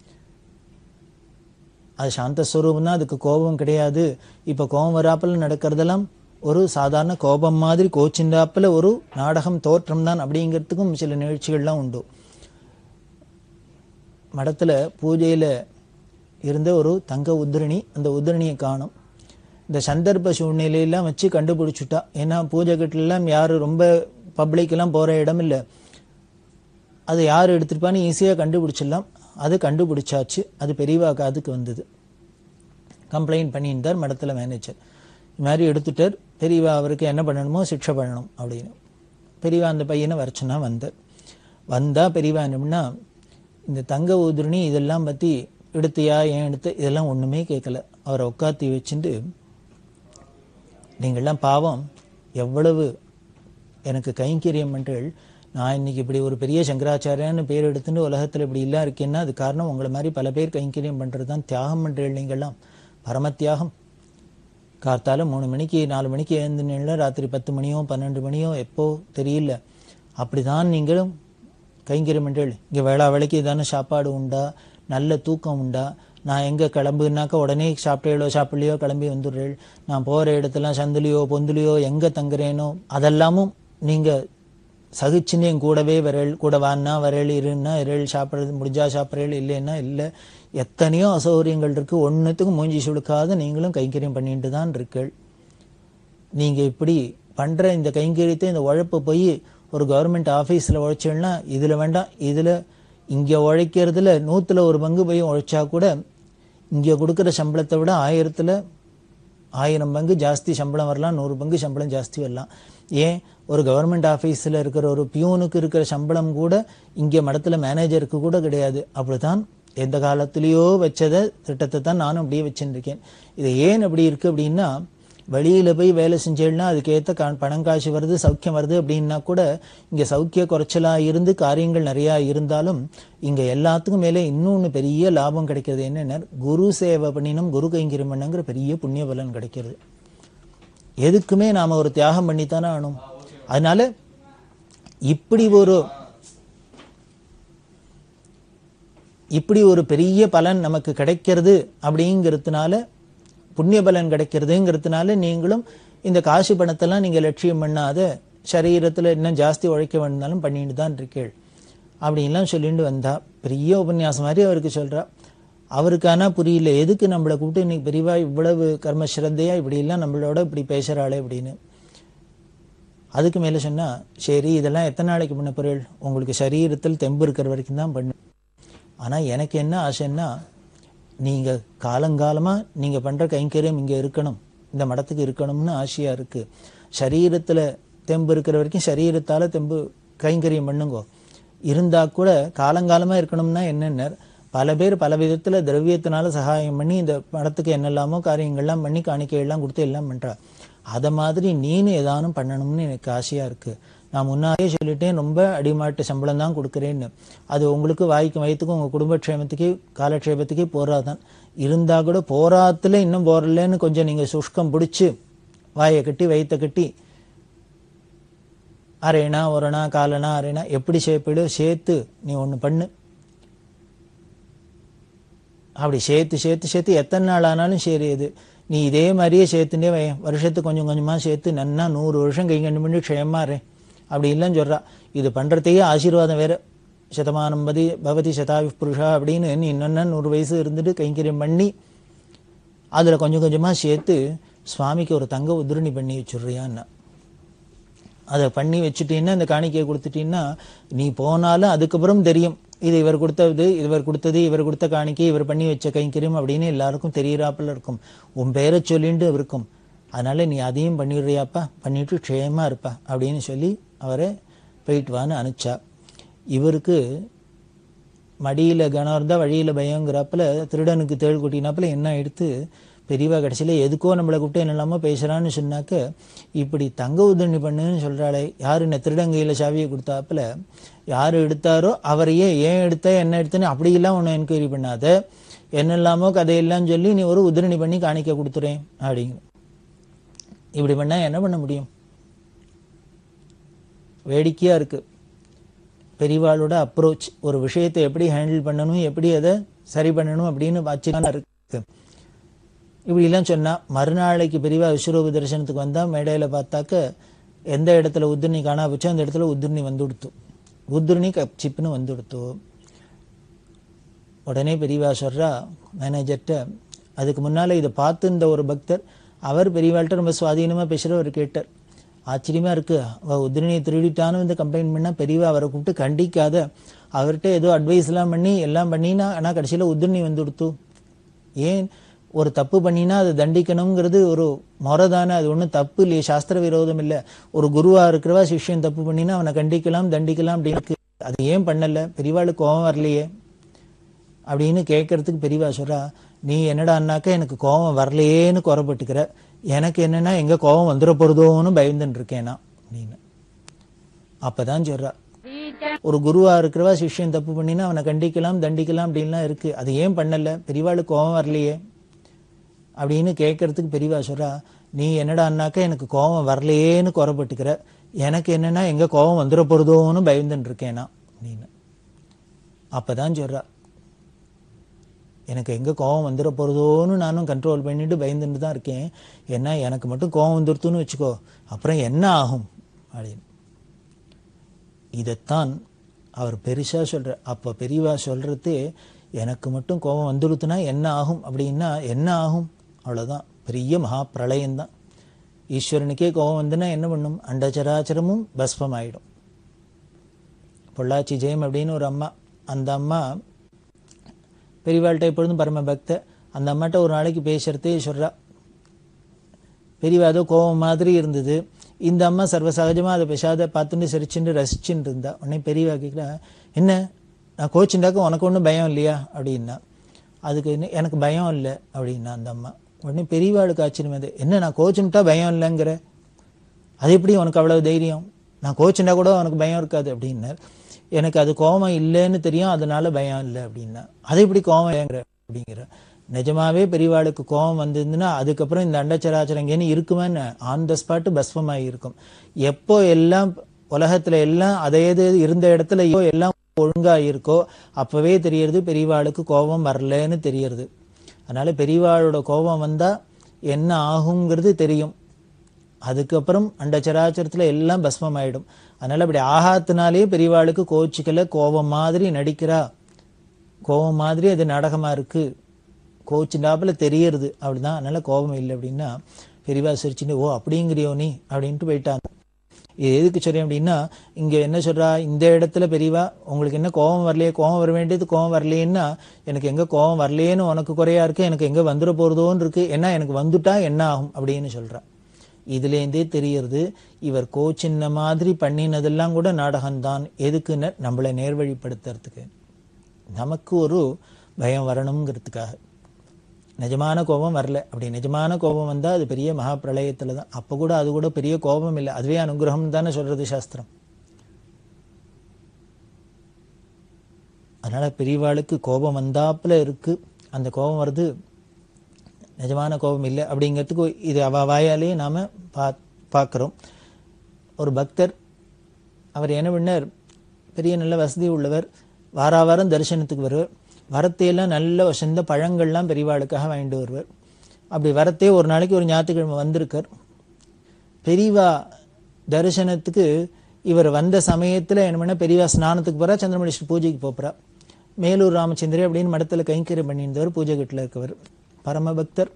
B: அது சாந்தஸ்வரூபம் தான் அதுக்கு கோபம் கிடையாது இப்போ கோபம் வராப்பில் நடக்கிறதெல்லாம் ஒரு சாதாரண கோபம் மாதிரி கோச்சின்றாப்பில் ஒரு நாடகம் தோற்றம் தான் அப்படிங்கிறதுக்கும் சில நிகழ்ச்சிகள்லாம் உண்டு மடத்தில் பூஜையில் இருந்த ஒரு தங்க உத்திரணி அந்த உத்திரணியை காணும் இந்த சந்தர்ப்ப சூழ்நிலையெல்லாம் வச்சு கண்டுபிடிச்சுட்டா ஏன்னா பூஜை கட்டிலெல்லாம் யார் ரொம்ப பப்ளிக்கெல்லாம் போகிற இடம் இல்லை அது யார் எடுத்துருப்பான்னு ஈஸியாக கண்டுபிடிச்சிடலாம் அது கண்டுபிடிச்சாச்சு அது பெரியவா காதுக்கு வந்தது கம்ப்ளைண்ட் பண்ணியிருந்தார் மடத்துல மேனேஜர் இது மாதிரி எடுத்துட்டார் பெரியவா அவருக்கு என்ன பண்ணணுமோ சிக்ஷை பண்ணணும் அப்படின்னு பெரியவா அந்த பையனை வர சொன்னா வந்தார் வந்தா பெரியவா என்னம்னா இந்த தங்க ஊதுருணி இதெல்லாம் பத்தி எடுத்தியா ஏன் எடுத்து இதெல்லாம் ஒண்ணுமே கேட்கல அவரை உட்காத்தி வச்சுட்டு நீங்கள்லாம் பாவம் எவ்வளவு எனக்கு கைங்கரியம் பண்றீள் நான் இன்னைக்கு இப்படி ஒரு பெரிய சங்கராச்சாரியான்னு பேர் எடுத்துட்டு உலகத்துல இப்படி எல்லாம் இருக்கேன்னா அது காரணம் உங்களை மாதிரி பல பேர் கைங்கரியம் பண்றது தான் தியாகம் பண்றீள் நீங்கள்லாம் பரம தியாகம் கார்த்தால மூணு மணிக்கு நாலு மணிக்கு எழுந்துனீங்கள ராத்திரி பத்து மணியோ பன்னெண்டு மணியோ எப்போ தெரியல அப்படிதான் நீங்களும் கைங்கரியம் பண்றீள் இங்க வேளா வேலைக்கு தானே சாப்பாடு உண்டா நல்ல தூக்கம் உண்டா நான் எங்க கிளம்புனாக்கா உடனே சாப்பிட்டேளோ சாப்பிடலையோ கிளம்பி வந்துடுறேள் நான் போற இடத்துலாம் சந்திலியோ பொந்துலியோ எங்க தங்குறேனோ அதெல்லாமும் நீங்க சகிச்சுன்னு என் கூடவே வரேள் கூட வான்னா வரேள் இருன்னா இரேள் சாப்பிட்றது முடிஞ்சா சாப்பிட்றேள் இல்லைன்னா இல்லை எத்தனையோ அசௌகரியங்கள் இருக்கு ஒன்றுத்துக்கும் மூஞ்சி சுடுக்காத நீங்களும் கைங்கரியம் பண்ணிட்டு தான் இருக்கீள் நீங்க இப்படி பண்ற இந்த கைங்கரியத்தை இந்த உழைப்பு போய் ஒரு கவர்மெண்ட் ஆபீஸ்ல உழைச்சேன்னா இதுல வேண்டாம் இதுல இங்க உழைக்கிறதுல நூத்துல ஒரு பங்கு போய் உழைச்சா கூட இங்க கொடுக்கிற சம்பளத்தை விட ஆயிரத்துல ஆயிரம் பங்கு ஜாஸ்தி சம்பளம் வரலாம் நூறு பங்கு சம்பளம் ஜாஸ்தி வரலாம் ஏன் ஒரு கவர்மெண்ட் ஆபீஸ்ல இருக்கிற ஒரு பியூனுக்கு இருக்கிற சம்பளம் கூட இங்க மடத்துல மேனேஜருக்கு கூட கிடையாது அப்படித்தான் எந்த காலத்திலேயோ வச்சத திட்டத்தை தான் நானும் அப்படியே வச்சுருக்கேன் இது ஏன் அப்படி இருக்கு அப்படின்னா வெளியில போய் வேலை செஞ்சேன்னா அதுக்கேற்ற கா பணம் காசு வருது சௌக்கியம் வருது அப்படின்னா கூட இங்க சௌக்கிய குறைச்சலா இருந்து காரியங்கள் நிறைய இருந்தாலும் இங்க எல்லாத்துக்கும் மேலே இன்னொன்னு பெரிய லாபம் கிடைக்கிறது என்னன்னா குரு சேவை பண்ணினும் குரு கைங்கரியம் பண்ணுங்கிற பெரிய புண்ணிய பலன் கிடைக்கிறது எதுக்குமே நாம ஒரு தியாகம் பண்ணித்தானே ஆகணும் அதனால இப்படி ஒரு இப்படி ஒரு பெரிய பலன் நமக்கு கிடைக்கிறது அப்படிங்கிறதுனால புண்ணிய பலன் கிடைக்கிறதுங்கிறதுனால நீங்களும் இந்த காசு பணத்தெல்லாம் நீங்க லட்சியம் பண்ணாத சரீரத்துல இன்னும் ஜாஸ்தி உழைக்க வேண்டாலும் பண்ணிட்டு தான் இருக்கீள் அப்படின்லாம் சொல்லிட்டு வந்தா பெரிய உபன்யாசம் மாதிரி அவருக்கு சொல்றா அவருக்கு ஆனா புரியல எதுக்கு நம்மளை கூப்பிட்டு இன்னைக்கு பெரியவா இவ்வளவு கர்ம சிரத்தையா இப்படி எல்லாம் நம்மளோட இப்படி பேசுறாளே அப்படின்னு அதுக்கு மேல சொன்னா சரி இதெல்லாம் எத்தனை நாளைக்கு பண்ண பொருள் உங்களுக்கு சரீரத்தில் தெம்பு இருக்கிற வரைக்கும் தான் பண்ணு ஆனா எனக்கு என்ன ஆசைன்னா நீங்க காலங்காலமா நீங்க பண்ற கைங்கரியம் இங்க இருக்கணும் இந்த மடத்துக்கு இருக்கணும்னு ஆசையா இருக்கு சரீரத்துல தெம்பு இருக்கிற வரைக்கும் சரீரத்தால தெம்பு கைங்கரியம் பண்ணுங்க இருந்தா கூட காலங்காலமா இருக்கணும்னா என்னென்ன பல பேர் பல விதத்துல திரவியத்தினால சகாயம் பண்ணி இந்த மடத்துக்கு என்னெல்லாமோ காரியங்கள்லாம் பண்ணி காணிக்கை எல்லாம் கொடுத்து எல்லாம் பண்றா அத மாதிரி நீனு ஏதானும் பண்ணணும்னு எனக்கு ஆசையா இருக்கு நான் முன்னாடியே சொல்லிட்டேன் ரொம்ப அடிமாட்டு சம்பளம் தான் கொடுக்குறேன்னு அது உங்களுக்கு வாய்க்கு வயிற்றுக்கும் உங்க குடும்பக்ஷேமத்துக்கு காலக்ஷேபத்துக்கே போறாதான் இருந்தா கூட போராத்துல இன்னும் போறலன்னு கொஞ்சம் நீங்க சுஷ்கம் பிடிச்சு வாயை கட்டி வயித்தை கட்டி அரைனா ஒரணா காலனா அரைனா எப்படி சேர்ப்பிடு சேர்த்து நீ ஒண்ணு பண்ணு அப்படி சேர்த்து சேர்த்து சேர்த்து எத்தனை நாள் ஆனாலும் சரி இது நீ இதே மாதிரியே சேர்த்துட்டே வை வருஷத்துக்கு கொஞ்சம் கொஞ்சமா சேர்த்து நன்னா நூறு வருஷம் கை கண்டு பண்ணி க்ஷயமா இரு அப்படி இல்லைன்னு சொல்றா இது பண்றதையே ஆசீர்வாதம் வேற சதமானம் பதி பவதி சதாயு புருஷா அப்படின்னு நீ இன்னொன்னு நூறு வயசு இருந்துட்டு கைங்கரியம் பண்ணி அதுல கொஞ்சம் கொஞ்சமா சேர்த்து சுவாமிக்கு ஒரு தங்க உதிரணி பண்ணி வச்சுடுறியான்னா அதை பண்ணி வச்சுட்டீங்கன்னா இந்த காணிக்கையை கொடுத்துட்டீங்கன்னா நீ போனாலும் அதுக்கப்புறம் தெரியும் இது இவர் கொடுத்தது இவர் கொடுத்தது இவர் கொடுத்த காணிக்கை இவர் பண்ணி வச்ச கைங்கரியம் அப்படின்னு எல்லாருக்கும் தெரியறாப்புல இருக்கும் உன் பேரை சொல்லிட்டு இருக்கும் அதனால நீ அதையும் பண்ணிடுறியாப்பா பண்ணிட்டு க்ஷேமா இருப்பா அப்படின்னு சொல்லி அவரை போயிட்டு வான்னு அனுப்பிச்சா இவருக்கு மடியில கனம் இருந்தா வழியில பயங்கிறப்பல திருடனுக்கு தேள் கொட்டினாப்புல என்ன எடுத்து பெரியவா கடைசியில எதுக்கோ நம்மளை கூப்பிட்டு என்னெல்லாமோ பேசுறான்னு சொன்னாக்க இப்படி தங்க உதவி பண்ணுன்னு சொல்றாளே யாரு என்ன திருடங்கையில சாவியை கொடுத்தாப்புல யாரு எடுத்தாரோ அவரையே ஏன் எடுத்த என்ன எடுத்தேன்னு அப்படியெல்லாம் ஒன்றும் என்கொயரி பண்ணாத என்னெல்லாமோ கதையெல்லாம் சொல்லி நீ ஒரு உதிரணி பண்ணி காணிக்க கொடுத்துறேன் அப்படிங்க இப்படி பண்ணா என்ன பண்ண முடியும் வேடிக்கையா இருக்கு பெரியவாளோட அப்ரோச் ஒரு விஷயத்தை எப்படி ஹேண்டில் பண்ணணும் எப்படி அதை சரி பண்ணணும் அப்படின்னு வாட்சிக்கான இருக்கு இப்படிலாம் சொன்னா மறுநாளைக்கு பெரியவா விஸ்வரூப தரிசனத்துக்கு வந்தா மேடையில பார்த்தாக்க எந்த இடத்துல உத்திரணி காணா வச்சோ அந்த இடத்துல உத்திரணி வந்து கொடுத்து உத்திரணி கப்சிப்புன்னு வந்து கொடுத்து உடனே பெரியவா சொல்றா மேனேஜர்கிட்ட அதுக்கு முன்னால இதை பார்த்துருந்த ஒரு பக்தர் அவர் பெரியவாள்கிட்ட ரொம்ப சுவாதீனமா பேசுறவர் கேட்டார் ஆச்சரியமா இருக்கு அவ உதிரணியை திருடிட்டான்னு வந்து கம்ப்ளைண்ட் பண்ணா பெரியவா அவரை கூப்பிட்டு கண்டிக்காத அவர்கிட்ட ஏதோ அட்வைஸ் எல்லாம் பண்ணி எல்லாம் பண்ணினா ஆனா கடைசியில உதிரணி வந்து கொடுத்து ஏன் ஒரு தப்பு பண்ணினா அதை தண்டிக்கணுங்கிறது ஒரு முறை தானே அது ஒன்றும் தப்பு இல்லையே சாஸ்திர விரோதம் இல்லை ஒரு குருவா இருக்கிறவா சிஷ்யன் தப்பு பண்ணினா அவனை கண்டிக்கலாம் தண்டிக்கலாம் அப்படின்னு இருக்கு. அது ஏன் பண்ணல பெரியவாளுக்கு கோபம் வரலையே அப்படின்னு கேட்கறதுக்கு பெரியவா சொல்றா நீ என்னடான்னாக்கா எனக்கு கோபம் வரலையேன்னு குறப்பட்டுக்கிற எனக்கு என்னன்னா எங்க கோபம் வந்துட போறதோன்னு பயந்துட்டு இருக்கேனா அப்படின்னு அப்பதான் சொல்றா ஒரு குருவா இருக்கிறவா சிஷ்யன் தப்பு பண்ணினா அவனை கண்டிக்கலாம் தண்டிக்கலாம் அப்படின்லாம் இருக்கு அது ஏன் பண்ணல பெரியவாளுக்கு கோபம் வரலையே அப்படின்னு கேட்கறதுக்கு பெரியவா சொல்றா நீ என்னடான்னாக்கா எனக்கு கோபம் வரலையேன்னு குறப்பட்டுக்கிற எனக்கு என்னன்னா எங்க கோபம் வந்துட போறதோன்னு பயந்துட்டு இருக்கேனா அப்படின்னு அப்பதான் சொல்றா எனக்கு எங்க கோபம் வந்துட போறதோன்னு நானும் கண்ட்ரோல் பண்ணிட்டு பயந்துட்டு தான் இருக்கேன் ஏன்னா எனக்கு மட்டும் கோபம் வந்துருத்துன்னு வச்சுக்கோ அப்புறம் என்ன ஆகும் அப்படின்னு இதைத்தான் அவர் பெருசா சொல்ற அப்ப பெரியவா சொல்றது எனக்கு மட்டும் கோபம் வந்துடுத்துனா என்ன ஆகும் அப்படின்னா என்ன ஆகும் அவ்வளவுதான் பெரிய மகா பிரளயம்தான் ஈஸ்வரனுக்கே கோபம் வந்துன்னா என்ன பண்ணும் அண்டச்சராச்சரமும் பஸ்பம் ஆயிடும் பொள்ளாச்சி ஜெயம் அப்படின்னு ஒரு அம்மா அந்த அம்மா பெரியவாள்கிட்ட எப்பொழுதும் பரம பக்த அந்த அம்மாட்ட ஒரு நாளைக்கு பேசுறதே சொல்றா பெரியவா ஏதோ கோபம் மாதிரி இருந்தது இந்த அம்மா சர்வசகஜமா அதை பெசாத பார்த்துட்டு சிரிச்சுட்டு ரசிச்சுட்டு இருந்தா உடனே பெரியவா கேட்குறா என்ன நான் கோச்சுண்டாக்க உனக்கு ஒன்றும் பயம் இல்லையா அப்படின்னா அதுக்கு என்ன எனக்கு பயம் இல்லை அப்படின்னா அந்த அம்மா உடனே பெரியவாளுக்கு ஆச்சரியம் அது என்ன நான் கோச்சுன்ட்டா பயம் இல்லைங்கிற அது எப்படி உனக்கு அவ்வளவு தைரியம் நான் கோச்சுண்டா கூட உனக்கு பயம் இருக்காது அப்படின்னார் எனக்கு அது கோபம் இல்லைன்னு தெரியும் அதனால பயம் இல்லை அப்படின்னா அது எப்படி கோபம் ஏங்குற அப்படிங்கிற நிஜமாவே பெரியவாளுக்கு கோபம் வந்திருந்துன்னா அதுக்கப்புறம் இந்த அண்டச்சராச்சரம் எங்கேன்னு இருக்குமான்னு ஆன் த ஸ்பாட் பஸ்பமாகி இருக்கும் எப்போ எல்லாம் உலகத்துல எல்லாம் அதே இது இருந்த இடத்துல ஐயோ எல்லாம் ஒழுங்கா இருக்கோ அப்பவே தெரியறது பெரியவாளுக்கு கோபம் வரலன்னு தெரியறது அதனால பெரியவாளோட கோபம் வந்தா என்ன ஆகுங்கிறது தெரியும் அதுக்கப்புறம் அண்டச்சராச்சரத்துல எல்லாம் பஸ்மம் ஆயிடும் அதனால அப்படி ஆகாத்தினாலே பெரியவாளுக்கு கோச்சிக்கல கோபம் மாதிரி நடிக்கிறா கோபம் மாதிரி அது நாடகமா இருக்கு கோச்சுண்டாப்புல தெரியறது அப்படிதான் அதனால கோபம் இல்லை அப்படின்னா பெரியவா சிரிச்சுட்டு ஓ அப்படிங்கிறியோ நீ அப்படின்ட்டு போயிட்டாங்க இது எதுக்கு சொல்றேன் அப்படின்னா இங்க என்ன சொல்றா இந்த இடத்துல பெரியவா உங்களுக்கு என்ன கோபம் வரலையே கோபம் வர வேண்டியது கோபம் வரலையேன்னா எனக்கு எங்க கோபம் வரலையேன்னு உனக்கு குறையா இருக்கு எனக்கு எங்க வந்துட போறதோன்னு இருக்கு ஏன்னா எனக்கு வந்துட்டா என்ன ஆகும் அப்படின்னு சொல்றா இதுலேருந்தே தெரியறது இவர் கோச்சின்ன மாதிரி பண்ணினதெல்லாம் கூட நாடகம்தான் எதுக்குன்னு நம்மளை நேர்வழிப்படுத்துறதுக்கு நமக்கு ஒரு பயம் வரணுங்கிறதுக்காக நிஜமான கோபம் வரல அப்படி நிஜமான கோபம் வந்தா அது பெரிய மகா பிரளயத்துல தான் அப்ப கூட அது கூட பெரிய கோபம் இல்லை அதுவே அனுகிரகம் தானே சொல்றது சாஸ்திரம் அதனால பெரியவாளுக்கு கோபம் வந்தாப்புல இருக்கு அந்த கோபம் வருது நிஜமான கோபம் இல்லை அப்படிங்கிறதுக்கு இது அவ வாயாலேயே நாம பா பார்க்குறோம் ஒரு பக்தர் அவர் என்ன பண்ணார் பெரிய நல்ல வசதி உள்ளவர் வாரா வாரம் தரிசனத்துக்கு வருவார் வரத்தையெல்லாம் நல்ல வசந்த பழங்கள்லாம் பெரியவாளுக்காக வாங்கிட்டு வருவார் அப்படி வரத்தே ஒரு நாளைக்கு ஒரு ஞாயிற்றுக்கிழமை வந்திருக்கார் பெரியவா தரிசனத்துக்கு இவர் வந்த சமயத்துல என்ன பண்ண பெரியவா ஸ்நானத்துக்கு போறா சந்திரமணேஸ்வரர் பூஜைக்கு போறா மேலூர் ராமச்சந்திரே அப்படின்னு மடத்துல கைங்கரியம் பண்ணியிருந்தவர் பூஜை கட்டில் இருக்கவர் பரமபக்தர்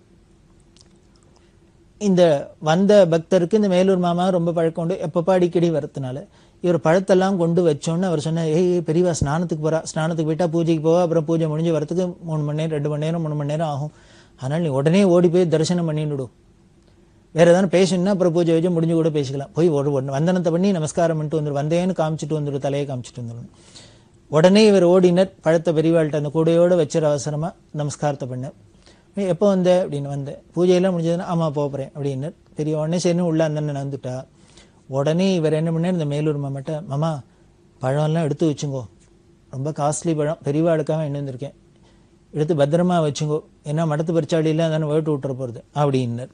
B: இந்த வந்த பக்தருக்கு இந்த மேலூர் மாமா ரொம்ப பழக்கம் உண்டு எப்பப்போ அடிக்கடி வரதுனால இவர் பழத்தெல்லாம் கொண்டு வச்சோன்னு அவர் சொன்னார் ஏய் ஏய், பெரியவா ஸ்நானத்துக்கு போறா ஸ்நானத்துக்கு போயிட்டா பூஜைக்கு போவா அப்புறம் பூஜை முடிஞ்சு வரதுக்கு மூணு மணி நேரம் ரெண்டு மணி நேரம் மூணு மணி நேரம் ஆகும் அதனால நீ உடனே ஓடி போய் தரிசனம் பண்ணிவிடு வேற ஏதாவது பேசணும்னா அப்புறம் பூஜை வச்சு முடிஞ்சு கூட பேசிக்கலாம் போய் ஒரு ஒரு வந்தனத்தை பண்ணி நமஸ்காரம் பண்ணிட்டு வந்துடும் வந்தேன்னு காமிச்சிட்டு வந்துடும் தலையை காமிச்சிட்டு வந்துடும் உடனே இவர் ஓடினர் பழத்தை பெரியவாள்கிட்ட அந்த கூடையோட வச்சிர அவசரமா நமஸ்காரத்தை பண்ண எப்போ வந்த அப்படின்னு வந்தேன் பூஜையெல்லாம் முடிஞ்சதுன்னா ஆமா போறேன் அப்படின்னு பெரிய உடனே சரின்னு உள்ள அந்த அண்ணன் வந்துட்டா உடனே இவர் என்ன பண்ணார் இந்த மேலூர் மாமாட்ட மாமா பழம்லாம் எடுத்து வச்சுங்கோ ரொம்ப காஸ்ட்லி பழம் பெரியவாளுக்காக என்ன வந்திருக்கேன் எடுத்து பத்திரமா வச்சுங்கோ ஏன்னா மடத்து பரிச்சாளியெல்லாம் தானே வேட்டு விட்டுற போகிறது அப்படின்னார்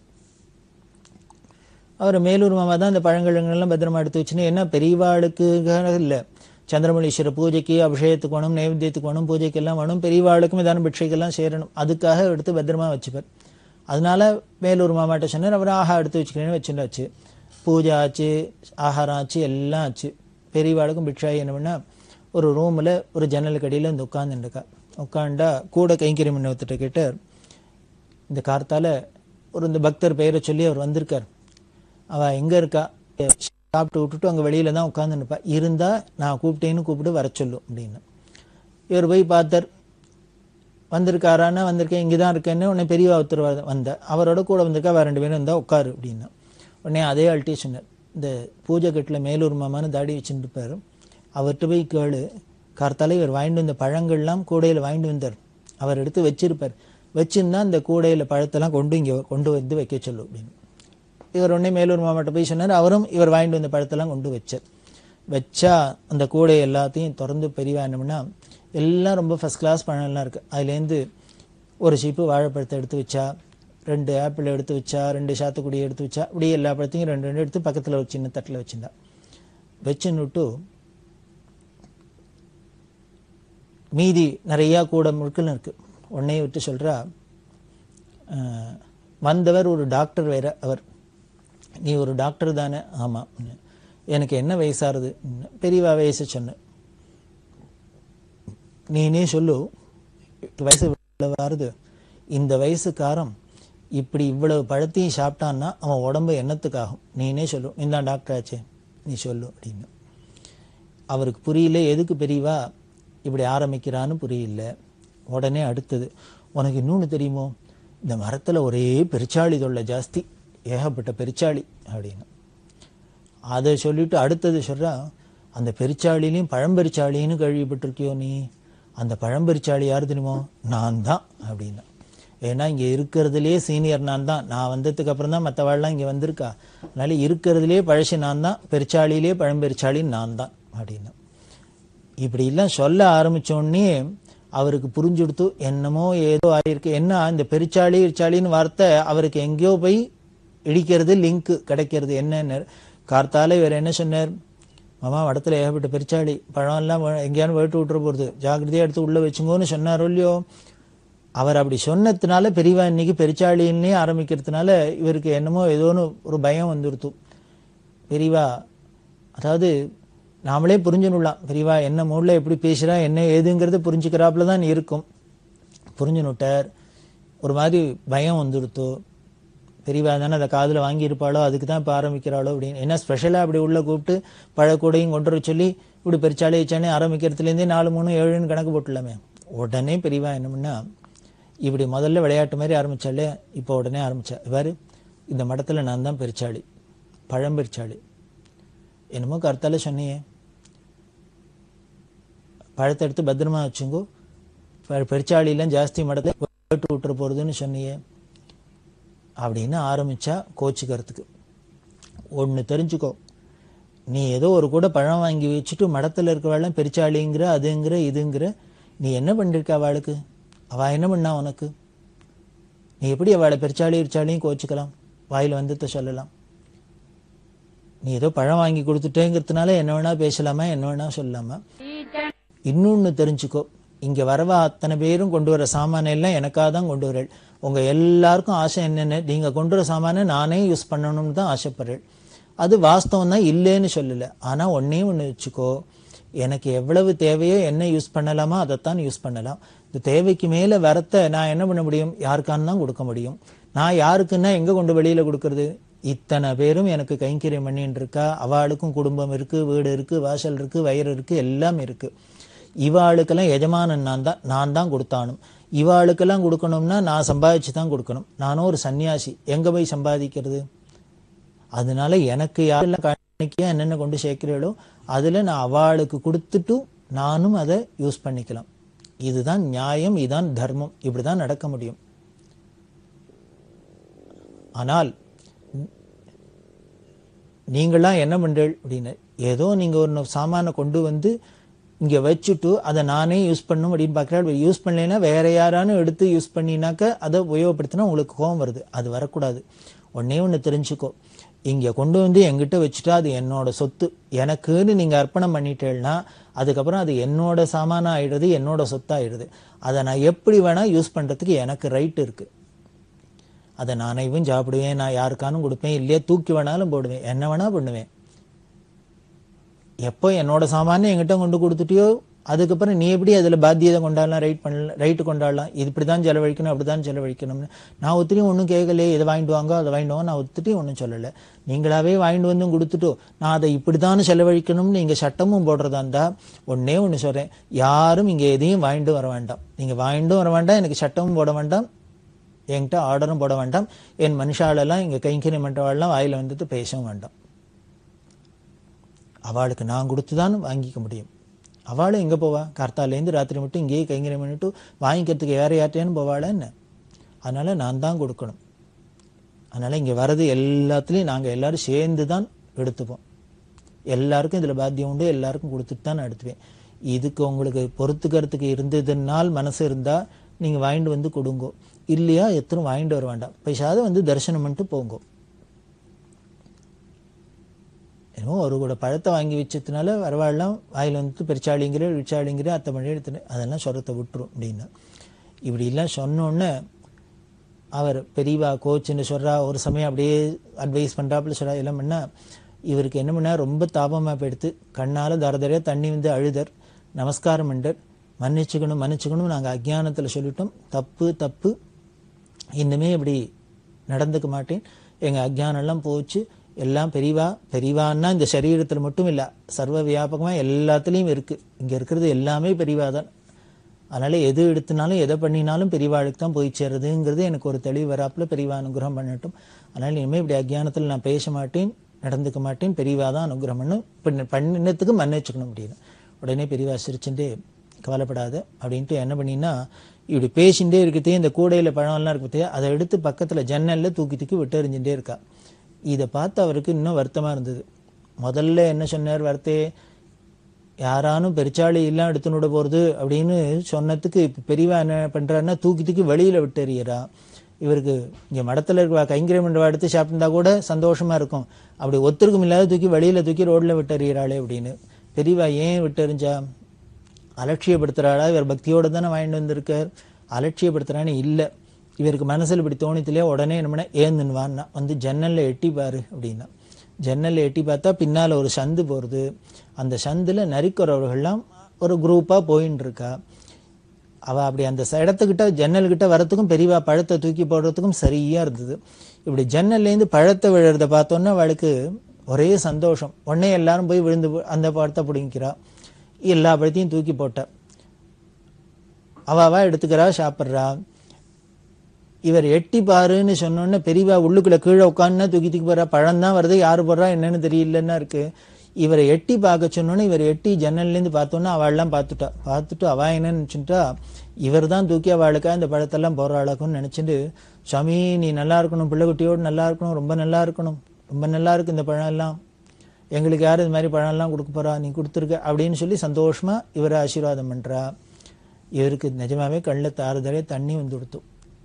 B: அவர் மேலூர் மாமா தான் அந்த பழங்கள்லாம் பத்திரமா எடுத்து வச்சுன்னு என்ன பெரியவாளுக்குக்காக இல்லை சந்திரமலீஸ்வரர் பூஜைக்கு அபிஷேகத்துக்கு வேணும் நைவேத்தியத்துக்கு வேணும் பூஜைக்கெல்லாம் வேணும் பெரியவாளுக்கும் இதான பிட்சைக்கெல்லாம் சேரணும் அதுக்காக எடுத்து பத்திரமா வச்சுப்பார் அதனால மேலூர் மாமாட்ட சொன்னார் அவர் ஆஹா எடுத்து வச்சுக்கிறேன்னு வச்சுட்டாச்சு பூஜை ஆச்சு ஆகாரம் ஆச்சு எல்லாம் ஆச்சு பெரியவாளுக்கும் பிட்சாயி என்ன பண்ணா ஒரு ரூமில் ஒரு ஜன்னலுக்கு அடியில் வந்து உட்காந்துருக்கா உட்காண்டா கூட கைங்கரியம் பண்ண ஒருத்தர் கேட்டார் இந்த கார்த்தால ஒரு இந்த பக்தர் பெயரை சொல்லி அவர் வந்திருக்கார் அவ எங்க இருக்கா சாப்பிட்டு விட்டுட்டு அங்க வெளியில தான் உட்கார்ந்து நிற்பா இருந்தா நான் கூப்பிட்டேன்னு கூப்பிட்டு வர சொல்லும் அப்படின்னு இவர் போய் பார்த்தார் வந்திருக்காரான்னா வந்திருக்கேன் இங்கே தான் இருக்கேன்னு உடனே பெரியவா ஒருத்தர் வ- வந்த அவரோட கூட வந்திருக்கா வேற ரெண்டு பேரும் இருந்தால் உட்காரு அப்படின்னா உடனே அதே ஆள்கிட்டே சொன்னார் இந்த பூஜை கட்டில் மேலூர் மாமான்னு தாடி வச்சுட்டு இருப்பாரு அவர்கிட்ட போய் கேளு கார்த்தால இவர் வாங்கிட்டு வந்த பழங்கள்லாம் கூடையில் வாங்கிட்டு வந்தார் அவர் எடுத்து வச்சிருப்பார் வச்சிருந்தா அந்த கூடையில் பழத்தெல்லாம் கொண்டு இங்கே கொண்டு வந்து வைக்க சொல்லு அப்படின்னு இவர் உடனே மேலூர் மாமாட்ட போய் சொன்னார் அவரும் இவர் வாங்கிட்டு வந்த பழத்தெல்லாம் கொண்டு வச்சார் வச்சா அந்த கூடை எல்லாத்தையும் திறந்து பெரியவா என்ன பண்ணா எல்லாம் ரொம்ப ஃபர்ஸ்ட் கிளாஸ் பழம்லாம் இருக்கு அதுலேருந்து ஒரு சீப்பு வாழைப்பழத்தை எடுத்து வச்சா ரெண்டு ஆப்பிள் எடுத்து வச்சா ரெண்டு சாத்துக்குடி எடுத்து வச்சா இப்படி எல்லா பழத்தையும் ரெண்டு ரெண்டு எடுத்து பக்கத்தில் ஒரு சின்ன தட்டில் வச்சிருந்தா வச்சுன்னுட்டு மீதி நிறையா கூட முழுக்கல் இருக்கு உடனே விட்டு சொல்றா அஹ், வந்தவர் ஒரு டாக்டர் வேற அவர் நீ ஒரு டாக்டர் தானே ஆமாம் எனக்கு என்ன வயசாகுது பெரியவா வயசு சொன்னேன் நீனே சொல்லு வயசு இவ்வளவு வருது இந்த வயசுக்காரன் இப்படி இவ்வளவு பழத்தையும் சாப்பிட்டான்னா அவன் உடம்பு என்னத்துக்காகும் நீனே சொல்லு இந்த டாக்டர் ஆச்சே நீ சொல்லு அப்படின்னு அவருக்கு புரியல எதுக்கு பெரியவா இப்படி ஆரம்பிக்கிறான்னு புரியல உடனே அடுத்தது உனக்கு இன்னொன்று தெரியுமோ இந்த மரத்தில் ஒரே பெருச்சாளி தொல்லை ஜாஸ்தி ஏகப்பட்ட பெருச்சாளி அப்படின்னு அதை சொல்லிட்டு அடுத்தது சொல்றா அந்த பெருச்சாளிலையும் பழம்பெருச்சாளின்னு கேள்விப்பட்டிருக்கியோ நீ அந்த பழம்பெருச்சாளி யார் தெரியுமோ நான் தான் அப்படின்னா ஏன்னா இங்கே இருக்கிறதுலே சீனியர் நான் தான் நான் வந்ததுக்கு அப்புறம் தான் மற்றவாள்லாம் இங்கே வந்திருக்கா அதனால இருக்கிறதுலே பழசு நான் தான் பெருச்சாளியிலே பழம்பெருச்சாளி நான் தான் அப்படின்னு இப்படிலாம் சொல்ல ஆரம்பிச்சோடனே அவருக்கு புரிஞ்சுடுத்து என்னமோ ஏதோ ஆயிருக்கு என்ன இந்த பெருச்சாளி இச்சாளின்னு வார்த்தை அவருக்கு எங்கேயோ போய் இடிக்கிறது லிங்க் கிடைக்கிறது என்னன்னு கார்த்தால இவர் என்ன சொன்னார் மாமா வடத்துல ஏகப்பட்ட பெருச்சாளி பழம் எல்லாம் வ- எங்கேயானு வேட்டு விட்டுற போறது ஜாக்கிரதையா எடுத்து உள்ள வச்சுங்கோன்னு சொன்னாரோ இல்லையோ அவர் அப்படி சொன்னதுனால பெரியவா இன்னைக்கு பெருச்சாளின்னே ஆரம்பிக்கிறதுனால இவருக்கு என்னமோ ஏதோன்னு ஒரு பயம் வந்துடுத்து பெரியவா அதாவது நாமளே புரிஞ்சுனுடலாம் பெரியவா என்ன மூடில் எப்படி பேசுறா என்ன ஏதுங்கிறத புரிஞ்சுக்கிறாப்புல தான் இருக்கும் புரிஞ்சுனுட்டார் ஒரு மாதிரி பயம் வந்துடுத்து பெரியவா தானே அதை காதில் வாங்கியிருப்பாளோ அதுக்கு தான் இப்போ ஆரம்பிக்கிறாளோ அப்படின்னு என்ன ஸ்பெஷலாக அப்படி உள்ள கூப்பிட்டு பழக்கூடையும் கொண்டு வர சொல்லி இப்படி பெருச்சாலே வச்சானே ஆரம்பிக்கிறதுலேருந்தே நாலு மூணு ஏழுன்னு கணக்கு போட்டுலாமே உடனே பெரியவா என்ன பண்ணா இப்படி முதல்ல விளையாட்டு மாதிரி ஆரம்பிச்சாலே இப்போ உடனே ஆரம்பிச்சா இவ்வாறு இந்த மடத்தில் நான் தான் பெருச்சாளி பழம்பெருச்சாளி என்னமோ கருத்தால சொன்னியே பழத்தை எடுத்து பத்திரமா வச்சுங்கோ பெ- பெருச்சாளியெல்லாம் ஜாஸ்தி மடத்தை போட்டு விட்டுற போறதுன்னு சொன்னியே அப்படின்னு ஆரம்பிச்சா கோச்சிக்கிறதுக்கு ஒன்று தெரிஞ்சுக்கோ நீ ஏதோ ஒரு கூட பழம் வாங்கி வச்சுட்டு மடத்தில் இருக்கிறவாள்லாம் பெருச்சாளிங்கிற அதுங்கிற இதுங்கிற நீ என்ன பண்ணிருக்க அவளுக்கு அவ என்ன பண்ணா உனக்கு நீ எப்படி அவளை பெருச்சாளி இருச்சாளியும் கோச்சிக்கலாம் வாயில் வந்ததை சொல்லலாம் நீ ஏதோ பழம் வாங்கி கொடுத்துட்டேங்கிறதுனால என்ன வேணா பேசலாமா என்ன வேணா சொல்லலாமா இன்னொன்னு தெரிஞ்சுக்கோ இங்க வரவ அத்தனை பேரும் கொண்டு வர சாமானை எல்லாம் எனக்காக தான் கொண்டு வரேள் உங்க எல்லாருக்கும் ஆசை என்னென்ன நீங்க கொண்டு வர சாமானை நானே யூஸ் பண்ணணும்னு தான் ஆசைப்படுறேன் அது வாஸ்தவம் தான் இல்லைன்னு சொல்லல ஆனா ஒன்னே ஒண்ணு வச்சுக்கோ எனக்கு எவ்வளவு தேவையோ என்ன யூஸ் பண்ணலாமோ அதைத்தான் யூஸ் பண்ணலாம் இந்த தேவைக்கு மேல வரத்த நான் என்ன பண்ண முடியும் யாருக்கான்னு தான் கொடுக்க முடியும் நான் யாருக்குன்னா எங்க கொண்டு வெளியில கொடுக்கறது இத்தனை பேரும் எனக்கு கைங்கரியம் பண்ணிட்டு இருக்கா அவளுக்கும் குடும்பம் இருக்கு வீடு இருக்கு வாசல் இருக்கு வயிறு இருக்கு எல்லாம் இருக்கு இவாளுக்கெல்லாம் எஜமானன் நான் தான் நான் தான் கொடுத்தானும் இவாளுக்கெல்லாம் கொடுக்கணும்னா நான் சம்பாதிச்சு தான் கொடுக்கணும் நானும் ஒரு சன்னியாசி எங்க போய் சம்பாதிக்கிறது அதனால எனக்கு யாரெல்லாம் காணிக்கையா என்னென்ன கொண்டு சேர்க்கிறீளோ அதுல நான் அவளுக்கு கொடுத்துட்டு நானும் அதை யூஸ் பண்ணிக்கலாம் இதுதான் நியாயம் இதுதான் தர்மம் இப்படிதான் நடக்க முடியும் ஆனால் நீங்களாம் என்ன பண்றீள் அப்படின்னு ஏதோ நீங்க ஒரு சாமானை கொண்டு வந்து இங்க வச்சுட்டு அதை நானே யூஸ் பண்ணும் அப்படின்னு பார்க்குறாள் யூஸ் பண்ணலைன்னா வேற யாரானு எடுத்து யூஸ் பண்ணினாக்க அதை உபயோகப்படுத்தினா உங்களுக்கு கோபம் வருது அது வரக்கூடாது ஒன்னே ஒன்று தெரிஞ்சுக்கோ இங்க கொண்டு வந்து என்கிட்ட வச்சுட்டா அது என்னோட சொத்து எனக்குன்னு நீங்க அர்ப்பணம் பண்ணிட்டேன்னா அதுக்கப்புறம் அது என்னோட சாமானா ஆயிடுது என்னோட சொத்தாயிடுது அதை நான் எப்படி வேணா யூஸ் பண்றதுக்கு எனக்கு ரைட் இருக்கு அதை நானையும் சாப்பிடுவேன் நான் யாருக்கானும் கொடுப்பேன் இல்லையா தூக்கி வேணாலும் போடுவேன் என்ன வேணா பண்ணுவேன் எப்போ என்னோட சாமானியம் என்கிட்ட கொண்டு கொடுத்துட்டியோ
E: அதுக்கப்புறம் நீ எப்படி அதில் பாத்தியதை கொண்டாடலாம் ரைட் பண்ணல ரைட்டு கொண்டாடலாம் இது இப்படி தான் செலவழிக்கணும் அப்படி தான் செலவழிக்கணும்னு நான் ஒத்திரியும் ஒன்றும் கேட்கலையே இதை வாங்கிட்டு வாங்க அதை வாங்கிட்டு வாங்க நான் ஒத்துட்டையும் ஒன்றும் சொல்லலை நீங்களாவே வாங்கிட்டு வந்து கொடுத்துட்டோ நான் அதை இப்படி தான் செலவழிக்கணும்னு நீங்கள் சட்டமும் போடுறதா இருந்தால் ஒன்றே ஒன்று சொல்கிறேன் யாரும் இங்கே எதையும் வாங்கிட்டு வர வேண்டாம் நீங்கள் வாங்கிட்டும் வர வேண்டாம் எனக்கு சட்டமும் போட வேண்டாம் என்கிட்ட ஆர்டரும் போட வேண்டாம் என் மனுஷாலெல்லாம் இங்கே கைங்கரியம் பண்ணுறவாள்லாம் வாயில் வந்துட்டு பேசவும் வேண்டாம் அவளுக்கு நான் கொடுத்து தான் வாங்கிக்க முடியும் அவளும் எங்கே போவா கார்த்தாலேருந்து ராத்திரி மட்டும் இங்கேயே கைங்கரியம் பண்ணிட்டு வாங்கிக்கிறதுக்கு வேற யார்ட்டையானு போவாளா என்ன அதனால நான் தான் கொடுக்கணும் அதனால இங்கே வர்றது எல்லாத்துலேயும் நாங்கள் எல்லாரும் சேர்ந்து தான் எடுத்துப்போம் எல்லாருக்கும் இதில் பாத்தியம் உண்டு எல்லாருக்கும் கொடுத்துட்டு தான் நான் எடுத்துப்பேன் இதுக்கு உங்களுக்கு பொறுத்துக்கிறதுக்கு இருந்ததுனால் மனசு இருந்தால் நீங்கள் வாங்கிட்டு வந்து கொடுங்கோ இல்லையா எத்தனை வாங்கிட்டு வர வேண்டாம் பைசாவது வந்து தரிசனம் பண்ணிட்டு போங்கோ என்னமோ ஒரு கூட பழத்தை வாங்கி வச்சதுனால வரவாள்லாம் வாயில் வந்துட்டு பெருச்சாளிங்கிற விச்சாளிங்கிற அத்தை மணி எடுத்துன்னு அதெல்லாம் சொரத்தை விட்டுரும் அப்படின்னா இப்படிலாம் சொன்னோன்னே அவர் பெரியவா கோச்சுன்னு சொல்றா ஒரு சமயம் அப்படியே அட்வைஸ் பண்ணுறாப்புல சொல்றா எல்லாம் பண்ணா இவருக்கு என்ன பண்ணா ரொம்ப தாபமாக போயிடுத்து கண்ணால் தர தரையாக தண்ணி வந்து அழுதர் நமஸ்காரம் பண்ணர் மன்னிச்சுக்கணும் மன்னிச்சுக்கணும் நாங்கள் அஜ்ஞானத்தில் சொல்லிட்டோம் தப்பு தப்பு இன்னுமே இப்படி நடந்துக்க மாட்டேன் எங்கள் அஜ்ஞானம்லாம் போச்சு எல்லாம் பெரியவா பெரியவான்னா இந்த சரீரத்தில் மட்டும் இல்லை சர்வ வியாபகமாக எல்லாத்துலேயும் இருக்குது இங்கே இருக்கிறது எல்லாமே பெரியவா தான் அதனால் எது எடுத்துனாலும் எதை பண்ணினாலும் பெரியவாளுக்கு தான் போய் சேருதுங்கிறது எனக்கு ஒரு தெளிவு வராப்புல பெரியவா அனுகிரகம் பண்ணட்டும் அதனால் இனிமேல் இப்படி அஜ்ஞானத்தில் நான் பேச மாட்டேன் நடந்துக்க மாட்டேன் பெரியவா தான் அனுகிரகம் பண்ணும் பண்ண பண்ணினத்துக்கு மன்னிச்சுக்கணும் அப்படின்னு உடனே பெரியவா சிரிச்சுட்டே கவலைப்படாத அப்படின்ட்டு என்ன பண்ணினா இப்படி பேசிகிட்டே இருக்கத்தே இந்த கூடையில் பழம்லாம் இருக்கத்தே அதை எடுத்து பக்கத்தில் ஜன்னலில் தூக்கி தூக்கி விட்டு எறிஞ்சுட்டே இருக்கா இதை பார்த்து அவருக்கு இன்னும் வருத்தமாக இருந்தது முதல்ல என்ன சொன்னார் வார்த்தையே யாரானும் பெருச்சாளி எல்லாம் எடுத்துன்னு விட போகிறது அப்படின்னு சொன்னதுக்கு இப்போ பெரியவா என்ன பண்ணுறாருன்னா தூக்கி தூக்கி வெளியில் விட்டு எறியறா இவருக்கு இங்கே மடத்தில் இருக்க கைங்கரியம் பண்ணுவா எடுத்து சாப்பிட்டுருந்தா கூட சந்தோஷமாக இருக்கும் அப்படி ஒத்துருக்கும் இல்லாத தூக்கி வெளியில் தூக்கி ரோட்டில் விட்டு எறியறாளே அப்படின்னு பெரியவா ஏன் விட்டு எறிஞ்சா அலட்சியப்படுத்துகிறாளா இவர் பக்தியோடு தானே வாங்கிட்டு வந்திருக்கார் அலட்சியப்படுத்துகிறான்னு இல்லை இவருக்கு மனசில் இப்படி தோணித்திலே உடனே என்ன பண்ண ஏந்துன்னுவான்னா வந்து ஜன்னலில் எட்டி பாரு அப்படின்னா ஜன்னலில் எட்டி பார்த்தா பின்னால் ஒரு சந்து போகிறது அந்த சந்தில் நரிக்குறவர்கள்லாம் ஒரு குரூப்பாக போயின்னு இருக்கா அவள் அப்படி அந்த ச- இடத்துக்கிட்ட ஜன்னல்கிட்ட வரத்துக்கும் பெரியவா பழத்தை தூக்கி போடுறதுக்கும் சரியாக இருந்தது இப்படி ஜன்னல்லேருந்து பழத்தை விழுறத பார்த்தோன்னே அவளுக்கு ஒரே சந்தோஷம் உடனே எல்லாரும் போய் விழுந்து போ- அந்த பழத்தை பிடிங்கிறா எல்லா பழத்தையும் தூக்கி போட்டா அவ அவ எடுத்துக்கிறா சாப்பிட்றா இவர் எட்டி பாருன்னு சொன்னோன்னே பெரியவா உள்ளுக்குள்ள கீழே உட்காந்துனா தூக்கி தூக்கி போறா பழம் தான் வருது யாரு போடுறா என்னன்னு தெரியலன்னா இருக்கு இவரை எட்டி பார்க்க சொன்னோன்னே இவர் எட்டி ஜன்னல்லேருந்து பார்த்தோன்னா அவள்லாம் பார்த்துட்டா பார்த்துட்டு அவ என்ன நினச்சுட்டா இவர் தான் தூக்கி அவளுக்கா இந்த பழத்தெல்லாம் போடுறாளாக்குன்னு நினச்சிட்டு சாமி நீ நல்லா இருக்கணும் பிள்ளைக்குட்டியோடு நல்லா இருக்கணும் ரொம்ப நல்லா இருக்கணும் ரொம்ப நல்லா இருக்கு இந்த பழம் எல்லாம் எங்களுக்கு யார் இது மாதிரி பழம்லாம் கொடுக்க போறா நீ கொடுத்துருக்க அப்படின்னு சொல்லி சந்தோஷமா இவரை ஆசீர்வாதம் பண்றா இவருக்கு நிஜமாவே கண்ணில் தாறுதலே தண்ணி வந்து கொடுத்தோம்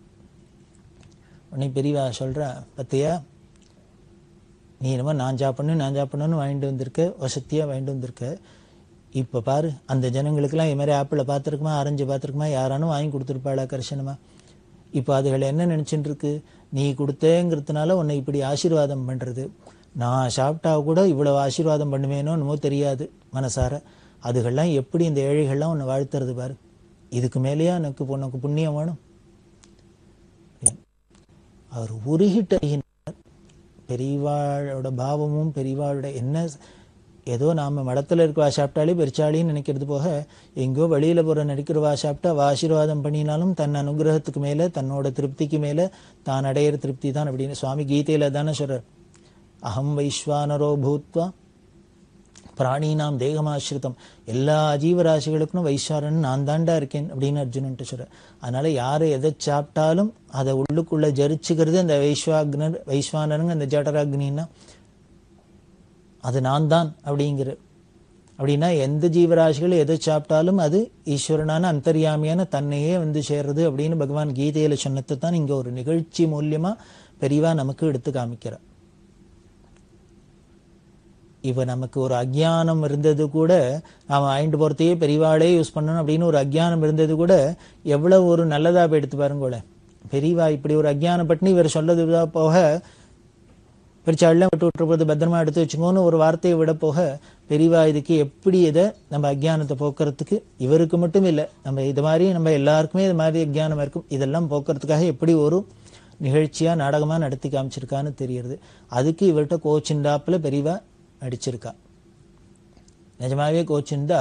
E: உடனே பெரியவா சொல்கிறா பத்தியா நீ என்னமோ நான் சாப்பிடணும் நான் சாப்பிடணும்னு வாங்கிட்டு வந்திருக்க வசதியாக வாங்கிட்டு வந்திருக்க இப்போ பாரு அந்த ஜனங்களுக்கெல்லாம் இது மாதிரி ஆப்பிளை பார்த்துருக்குமா ஆரஞ்சு பார்த்துருக்குமா யாரானும் வாங்கி கொடுத்துருப்பாளா கரிசனமா இப்போ அதுகள் என்ன நினச்சிட்டு இருக்கு நீ கொடுத்தேங்கிறதுனால உன்னை இப்படி ஆசீர்வாதம் பண்ணுறது நான் சாப்பிட்டா கூட இவ்வளவு ஆசீர்வாதம் பண்ணுவேனோ என்னமோ தெரியாது மனசார அதுகள்லாம் எப்படி இந்த ஏழைகள்லாம் உன்னை வாழ்த்துறது பாரு இதுக்கு மேலேயா எனக்கு உனக்கு புண்ணியம் வேணும் அவர் உருகிட்டு அறிகின்றார் பெரியவாளோட பாவமும் பெரியவாளோட என்ன ஏதோ நாம மடத்துல இருக்கவா சாப்பிட்டாலே பெருச்சாளின்னு நினைக்கிறது போக எங்கோ வெளியில போற நடிக்கிறவா சாப்பிட்டா அவ ஆசீர்வாதம் பண்ணினாலும் தன் அனுகிரகத்துக்கு மேல தன்னோட திருப்திக்கு மேல தான் அடையிற திருப்தி தான் அப்படின்னு சுவாமி கீதையில தானே சொல்றார் அகம் வைஸ்வானரோ பூத்வா பிராணினாம் தேகமாசிரிதம் எல்லா ஜீவராசிகளுக்கும் வைஸ்வரன் நான் தாண்டா இருக்கேன் அப்படின்னு அர்ஜுனன்ட்டு சொல்றேன் அதனால யாரை எதை சாப்பிட்டாலும் அதை உள்ளுக்குள்ள ஜரிச்சுக்கிறது அந்த வைஸ்வாக்னர் வைஸ்வானருங்க அந்த ஜடராக்னின்னா அது நான் தான் அப்படிங்கிற அப்படின்னா எந்த ஜீவராசிகள் எதை சாப்பிட்டாலும் அது ஈஸ்வரனான அந்தர்யாமியான தன்னையே வந்து சேர்றது அப்படின்னு பகவான் கீதையில சொன்னதை தான் இங்க ஒரு நிகழ்ச்சி மூலியமா பெரியவா நமக்கு எடுத்து காமிக்கிறார் இப்போ நமக்கு ஒரு அஜ்ஞானம் இருந்தது கூட நாம வாங்கிட்டு போகிறதையே பெரியவாளே யூஸ் பண்ணணும் அப்படின்னு ஒரு அஜ்ஞானம் இருந்தது கூட எவ்வளவு ஒரு நல்லதாக எடுத்து பாருங்களேன் பெரியவா இப்படி ஒரு அஜ்ஞானம் பட்டினி இவர் சொல்லது போக பெருச்சாள்லாம் விட்டு விட்டு போது பத்திரமா எடுத்து வச்சுக்கோன்னு ஒரு வார்த்தையை விட போக பெரியவா இதுக்கு எப்படி இதை நம்ம அஜ்ஞானத்தை போக்குறதுக்கு இவருக்கு மட்டும் இல்லை நம்ம இது மாதிரி நம்ம எல்லாருக்குமே இது மாதிரி அஜ்ஞானம் இருக்கும் இதெல்லாம் போக்குறதுக்காக எப்படி ஒரு நிகழ்ச்சியா நாடகமா நடத்தி காமிச்சிருக்கான்னு தெரியுது அதுக்கு இவர்கிட்ட கோச்சிண்டாப்புல பெரியவா நடிச்சிருக்கா நிஜமாவே கோச்சிண்டா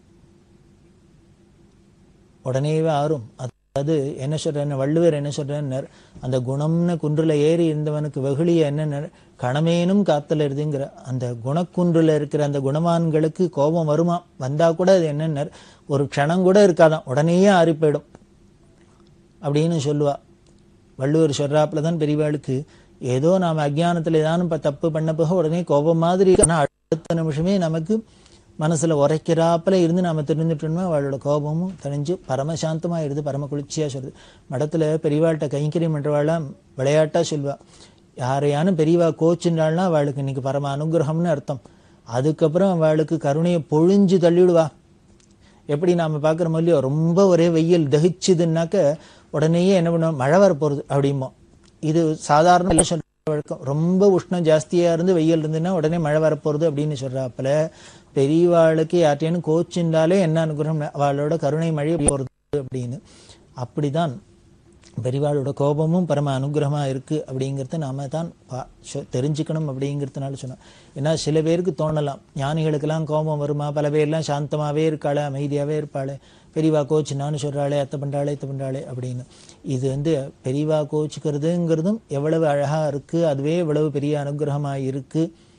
E: உடனேவே ஆறும் அதாவது என்ன சொல்றேன்னு வள்ளுவர் என்ன சொல்றார் அந்த குணம்னு குன்றுல ஏறி இருந்தவனுக்கு வெகுளிய என்ன கணமேனும் காத்தல் இருதுங்கிற அந்த குணக்குன்றுல இருக்கிற அந்த குணவான்களுக்கு கோபம் வருமா வந்தா கூட அது என்னன்னர் ஒரு க்ஷணம் கூட இருக்காதான் உடனேயே ஆறி போயிடும் அப்படின்னு சொல்லுவா வள்ளுவர் சொல்றாப்புல தான் பெரியவாளுக்கு ஏதோ நாம அஜ்ஞானத்துல ஏதானும் இப்ப தப்பு பண்ண பிறகு உடனே கோபம் மாதிரி இருக்கு. ஆனா அடுத்த நிமிஷமே நமக்கு மனசுல உரைக்கிறாப்புல இருந்து நாம தெரிஞ்சுட்டோம்னா அவளோட கோபமும் தணிஞ்சு பரமசாந்தமாயிருது பரம குளிர்ச்சியா சொல்லுது மடத்துல பெரியவாள்கிட்ட கைங்கரியம் பண்றவாளாம் விளையாட்டா சொல்லுவா யாரையானும் பெரியவா கோச்சுன்றாள்னா அவளுக்கு இன்னைக்கு பரம அனுகிரகம்னு அர்த்தம் அதுக்கப்புறம் அவளுக்கு கருணையை பொழிஞ்சு தள்ளிவிடுவா எப்படி நாம பார்க்குறோமோ இல்லையோ ரொம்ப ஒரே வெயில் தகிச்சுதுன்னாக்க உடனேயே என்ன பண்ணுவோம் மழை வரப்போகுது அப்படிம்போம் இது சாதாரண இல்ல சொல்ற வழக்கம் ரொம்ப உஷ்ணம் ஜாஸ்தியா இருந்து வெயில் இருந்துன்னா உடனே மழை வரப்போறது அப்படின்னு சொல்றாப்புல பெரியவாளுக்கு யார்ட்டையும் கோச்சுண்டாலே என்ன அனுகிரகம் அவளோட கருணை மழை போறது அப்படின்னு அப்படிதான் பெரியவாளோட கோபமும் பரம அனுகிரகமா இருக்கு அப்படிங்கிறத நாம தான் பா- சொ- தெரிஞ்சுக்கணும் அப்படிங்கிறதுனால சொன்னோம் ஏன்னா சில பேருக்கு தோணலாம் ஞானிகளுக்கெல்லாம் கோபம் வருமா பல பேர்லாம் சாந்தமாவே இருக்காளே அமைதியாவே இருப்பாளே பெரியவா கோச்சுனான்னு சொல்றாளே அத்தை பண்றாளே இத்தை பண்றாளே அப்படின்னு இது வந்து பெரியவா கோச்சுக்கிறதுங்கிறதும் எவ்வளவு அழகா இருக்கு அதுவே எவ்வளவு பெரிய அனுகிரகமா இருக்கு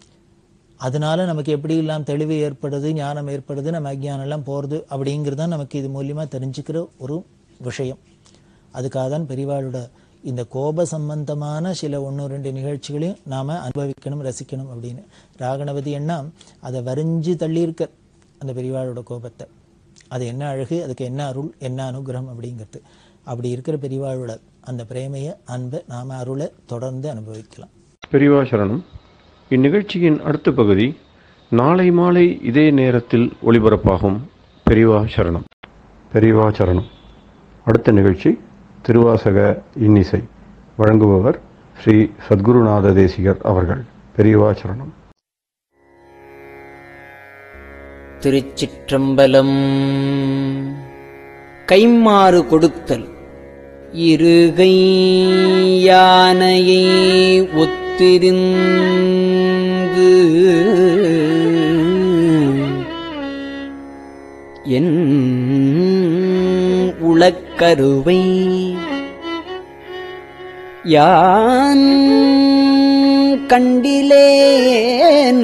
E: அதனால நமக்கு எப்படி எல்லாம் தெளிவு ஏற்படுது ஞானம் ஏற்படுது நம்ம அஜ்ஞானம் எல்லாம் போறது அப்படிங்கிறது தான் நமக்கு இது மூலியமா தெரிஞ்சுக்கிற ஒரு விஷயம் அதுக்காக தான் பெரியவாளோட இந்த கோப சம்பந்தமான சில ஒன்று ரெண்டு நிகழ்ச்சிகளையும் நாம அனுபவிக்கணும் ரசிக்கணும் அப்படின்னு ராகணபதி என்ன அதை வரிஞ்சு தள்ளியிருக்க அந்த பெரியவாளோட கோபத்தை அது என்ன அழகு அதுக்கு என்ன அருள் என்ன அனுகிரகம் அப்படிங்கிறது அப்படி இருக்கிற பெரியவாளோட அந்த பிரேமையை அன்பை நாம அருளை தொடர்ந்து அனுபவிக்கலாம்
A: பெரியவா சரணம் இந்நிகழ்ச்சியின் அடுத்த பகுதி நாளை மாலை இதே நேரத்தில் ஒளிபரப்பாகும் பெரியவா சரணம் பெரியவா சரணம் அடுத்த நிகழ்ச்சி திருவாசக இன்னிசை வழங்குபவர் ஸ்ரீ சத்குருநாத தேசிகர் அவர்கள் பெரியவா சரணம்
F: திருச்சிற்றம்பலம் கைம்மாறு கொடுத்தல் இருகை யானையை ஒத்திருந்து என் உளக்கருவை யான் கண்டிலேன்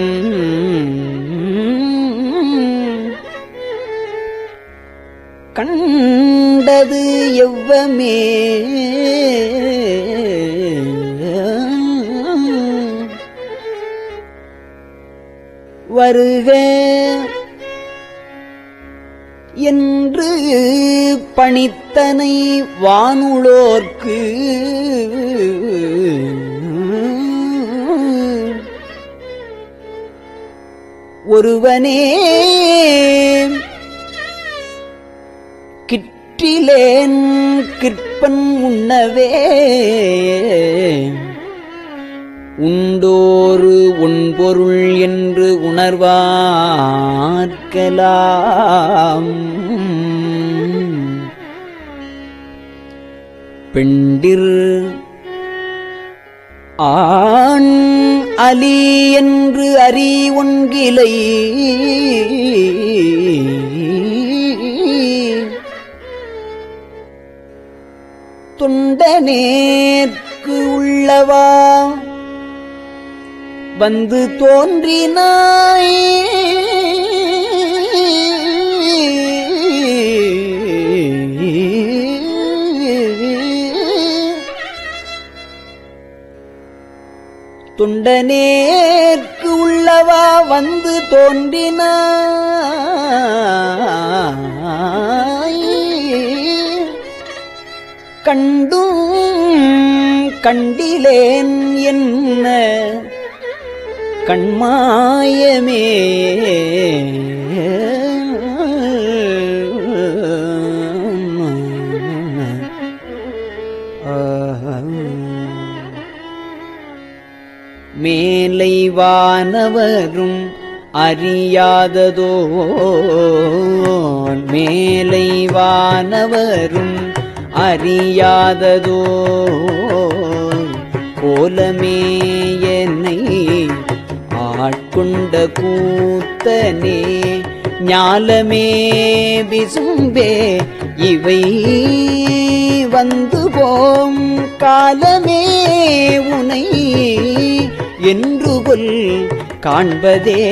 F: கண்டது எவ்வமே வருக என்று பணித்தனை வானுளோர்க்கு ஒருவனே கிற்றிலேன் கிற்பன் உண்ணவே உண்டோரு உண்பொருள் என்று உணர்வார்க்கலாம் பெண்டிர் ஆண் அலி என்று அறி ஒன்கிலை தொண்டனேற்கு உள்ளவா வந்து தோன்றினாய் துண்டனேற்கு உள்ளவா வந்து தோன்றினாய் கண்டும் கண்டிலேன் என்ன கண்மாயமே மேலை வானவரும் அறியாததோ மேலை வானவரும் அறியாததோ கோலமே என்னை ஆட்கொண்ட கூத்தனே ஞாலமே விசும்பே இவை வந்து போம் காலமே உனை என்று கொல் காண்பதே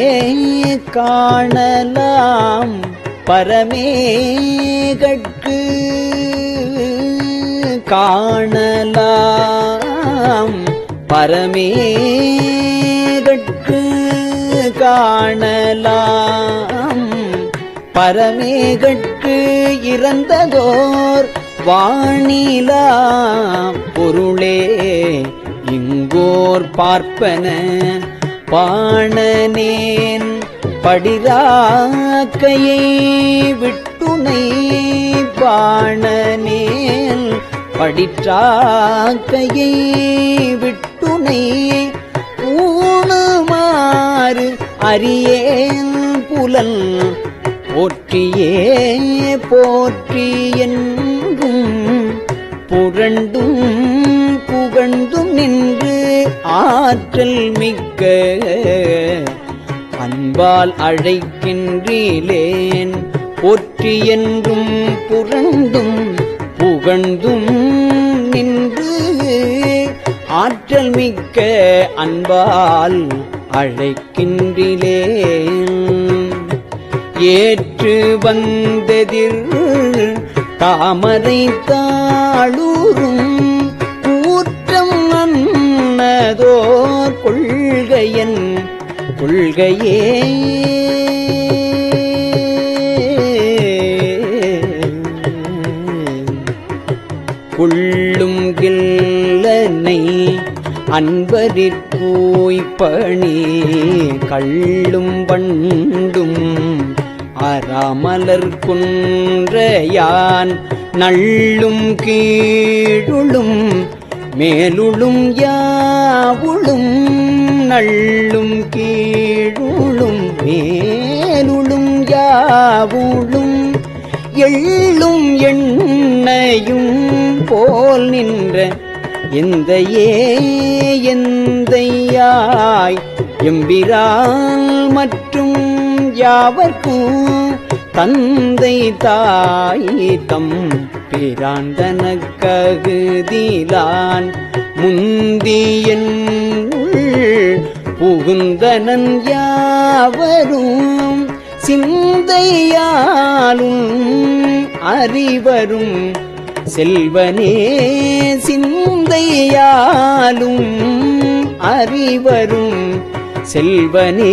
F: காணலாம் பரமேகட்கு காணலாம் பரமேகட்கு காணலாம் பரமேகட்கு இறந்ததோர் வாணிலா பொருளே இங்கோர் பார்ப்பன பாணனேன் படிராக்கையை விட்டுனை பாணனேன் படிற்றாக்கையை விட்டுனை பூணுமாறு அறியேன் புலன் போற்றியே போற்றி என்றும் புரண்டும் புகழ்ந்தும் நின்று ஆற்றல் மிக்க அன்பால் அழைக்கின்றீலேன் போற்றி என்றும் புரண்டும் புகழ்ந்தும் நின்று ஆற்றல் மிக்க அன்பால் அழைக்கின்றிலேன் ஏற்று வந்ததிர் தாமரை தாளூரும் கூற்றம் அன்னதோர் கொள்கையன் கொள்கையே கொள்ளும் கில்லனை அன்பரிற்கூய் பணி கள்ளும் வண்டும் அறாமலர் குன்றையான் நள்ளும் கீழுளும் மேலுளும் யாவுளும் நள்ளும் கீழுளும் மேலுளும் யாவுளும் எள்ளும் எண்ணையும் போல் நின்ற எந்தையே எந்தையாய் எம்பிரால் மற்றும் யாவர்க்கும் தந்தை தாய் தம் பிராந்தனக்ககுதிலான் முந்தியன் உள் புகுந்தனன் யாவரும் சிந்தையாலும் அறிவரும் செல்வனே சிந்தையாலும் அறிவரும் செல்வனே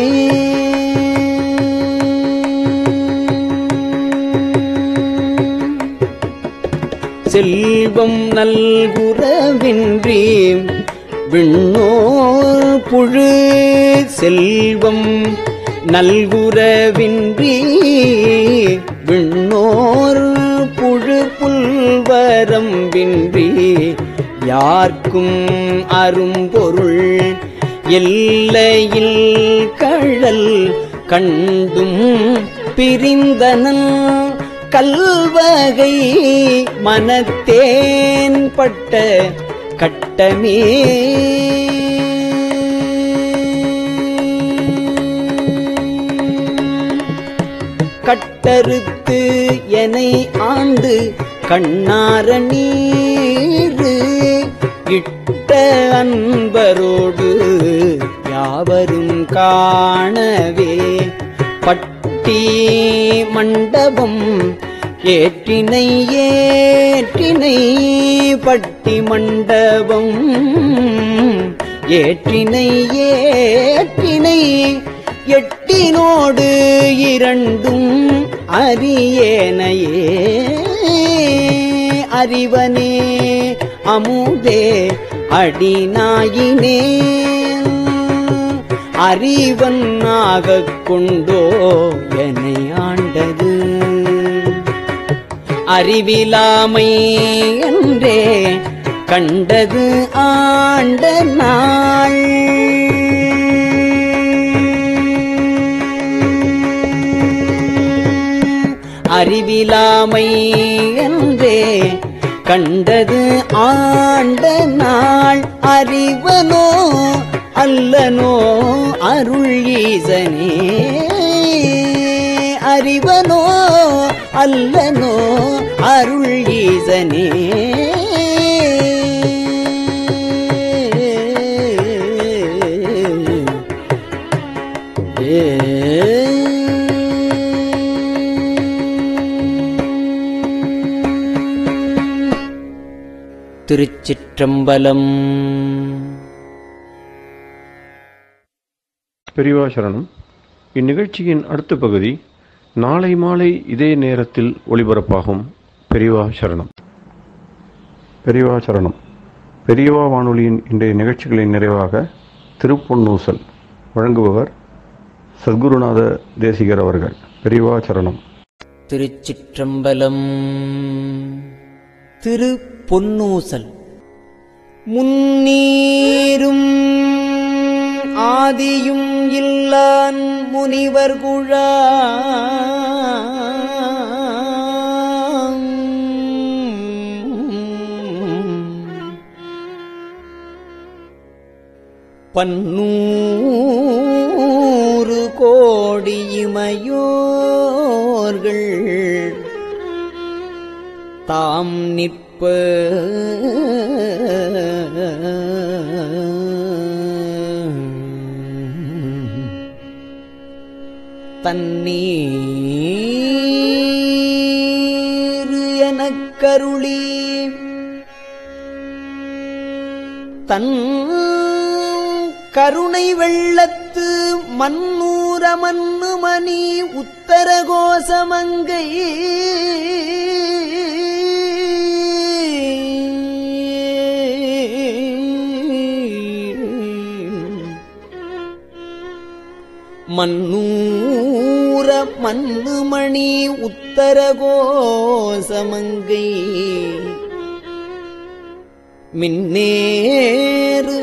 F: செல்வம் நல்குறவின்றி விண்ணோர் புழு செல்வம் நல்குறவின்றி விண்ணோர் புழு புல்வரம்பின்றி யார்க்கும் அரும்பொருள் எல்லையில் கழல் கண்டும் பிரிந்தனன் கல்வகை மனத்தேன் பட்ட கட்டமே கட்டறுத்து எனை ஆண்டு கண்ணார நீரு இட்ட அன்பரோடு யாவரும் காணவே பட்டி மண்டபம் ஏற்றினை ஏற்றினை பட்டி மண்டபம் ஏற்றினை ஏற்றினை எட்டினோடு இரண்டும் அரியேனையே அறிவனே அமுதே அடிநாயினே அறிவன் ஆகக் கொண்டோ என்னை ஆண்டது அறிவிலாமை என்றே கண்டது ஆண்ட நாள் அறிவிலாமை என்றே கண்டது ஆண்ட நாள் அறிவனோ அல்லனோ அருள் ஈசனே அறிவனோ அல்லனோ அருள் ஈசனே திருச்சிற்றம்பலம்
A: பெரியவா சரணம் இந்நிகழ்ச்சியின் அடுத்த பகுதி நாளை மாலை இதே நேரத்தில் ஒளிபரப்பாகும் பெரியவா சரணம் பெரியவா சரணம் பெரியவா வானொலியின் இன்றைய நிகழ்ச்சிகளின் நிறைவாக திருப்பொன்னூசல் வழங்குபவர் சத்குருநாத தேசிகர் அவர்கள் பெரியவா சரணம்
F: திருச்சிற்றம்பலம் திரு பொன்னூசல் முன்னீரும் ஆதியும் இல்லான் முனிவர் குழாம் பன்னூறு கோடி இமையோர்கள் தாம் நிற்ப தண்ணீர் எனக் கருளி தன் கருணை வெள்ளத்து மன்னூர மன்னுமணி உத்தர கோசமங்கை மன்னூர மன்னுமணி உத்தர கோசமங்கை மின்னேறு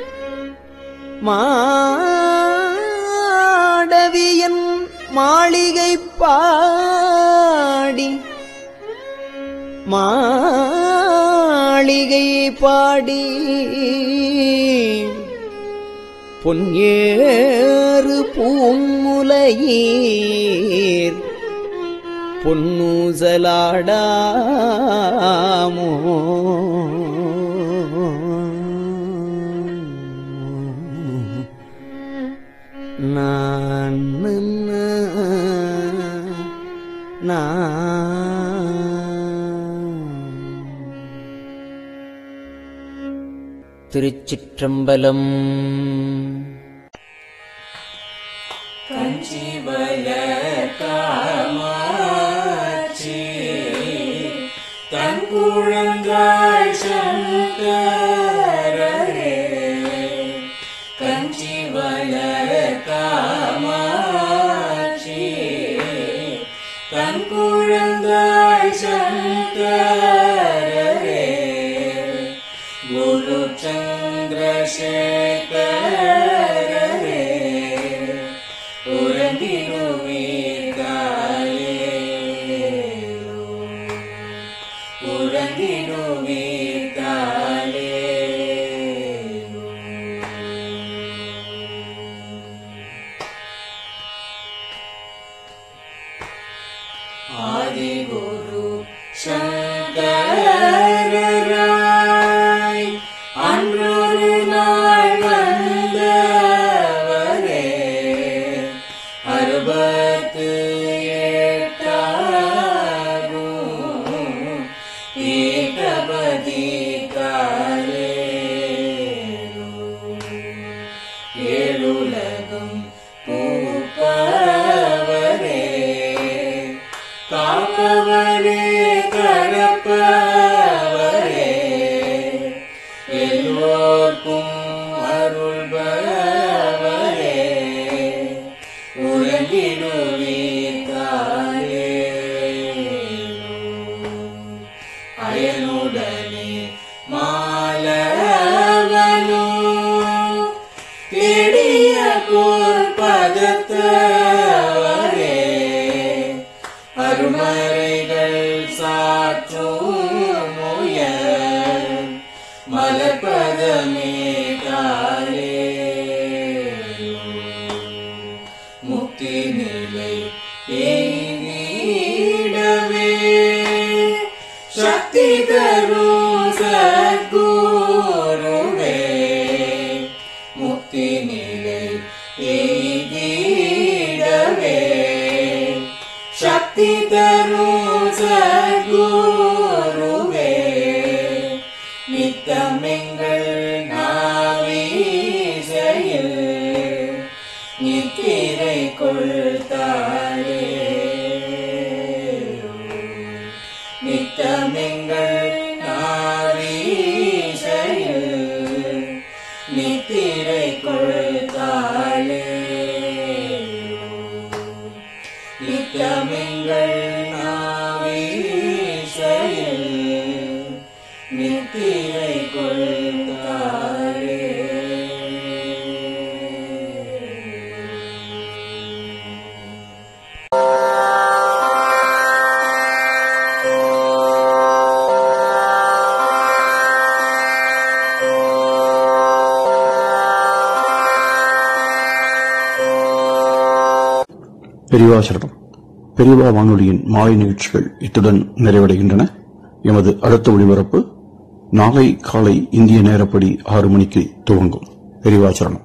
F: மாடவியன் மாளிகை பாடி மாளிகை பாடி பொன்னேறு பூங்குலையீர் பொன்னூசலாடாமோ நான் திருச்சிற்றம்பலம்
G: அருமறை தரும் சத்குருவே முக்தி நிலை எய்திடவே சக்தி தரும் சத்குருவே நித்தமெங்கள் நாவீசையில் நித்திரை கொள்தாளே நித்தமெங்கள் நாவீசையில் நித்திரை கொள்தாளே நித்தமெங்கள் நாவீசையில் நித்திரை கொள்தாளே
A: பெரியவா சரணம் பெரியவா வானொலியின் மாலை நிகழ்ச்சிகள் இத்துடன் நிறைவடைகின்றன எமது அடுத்த ஒளிபரப்பு நாளை காலை இந்திய நேரப்படி ஆறு மணிக்கு துவங்கும் பெரியவா சரணம்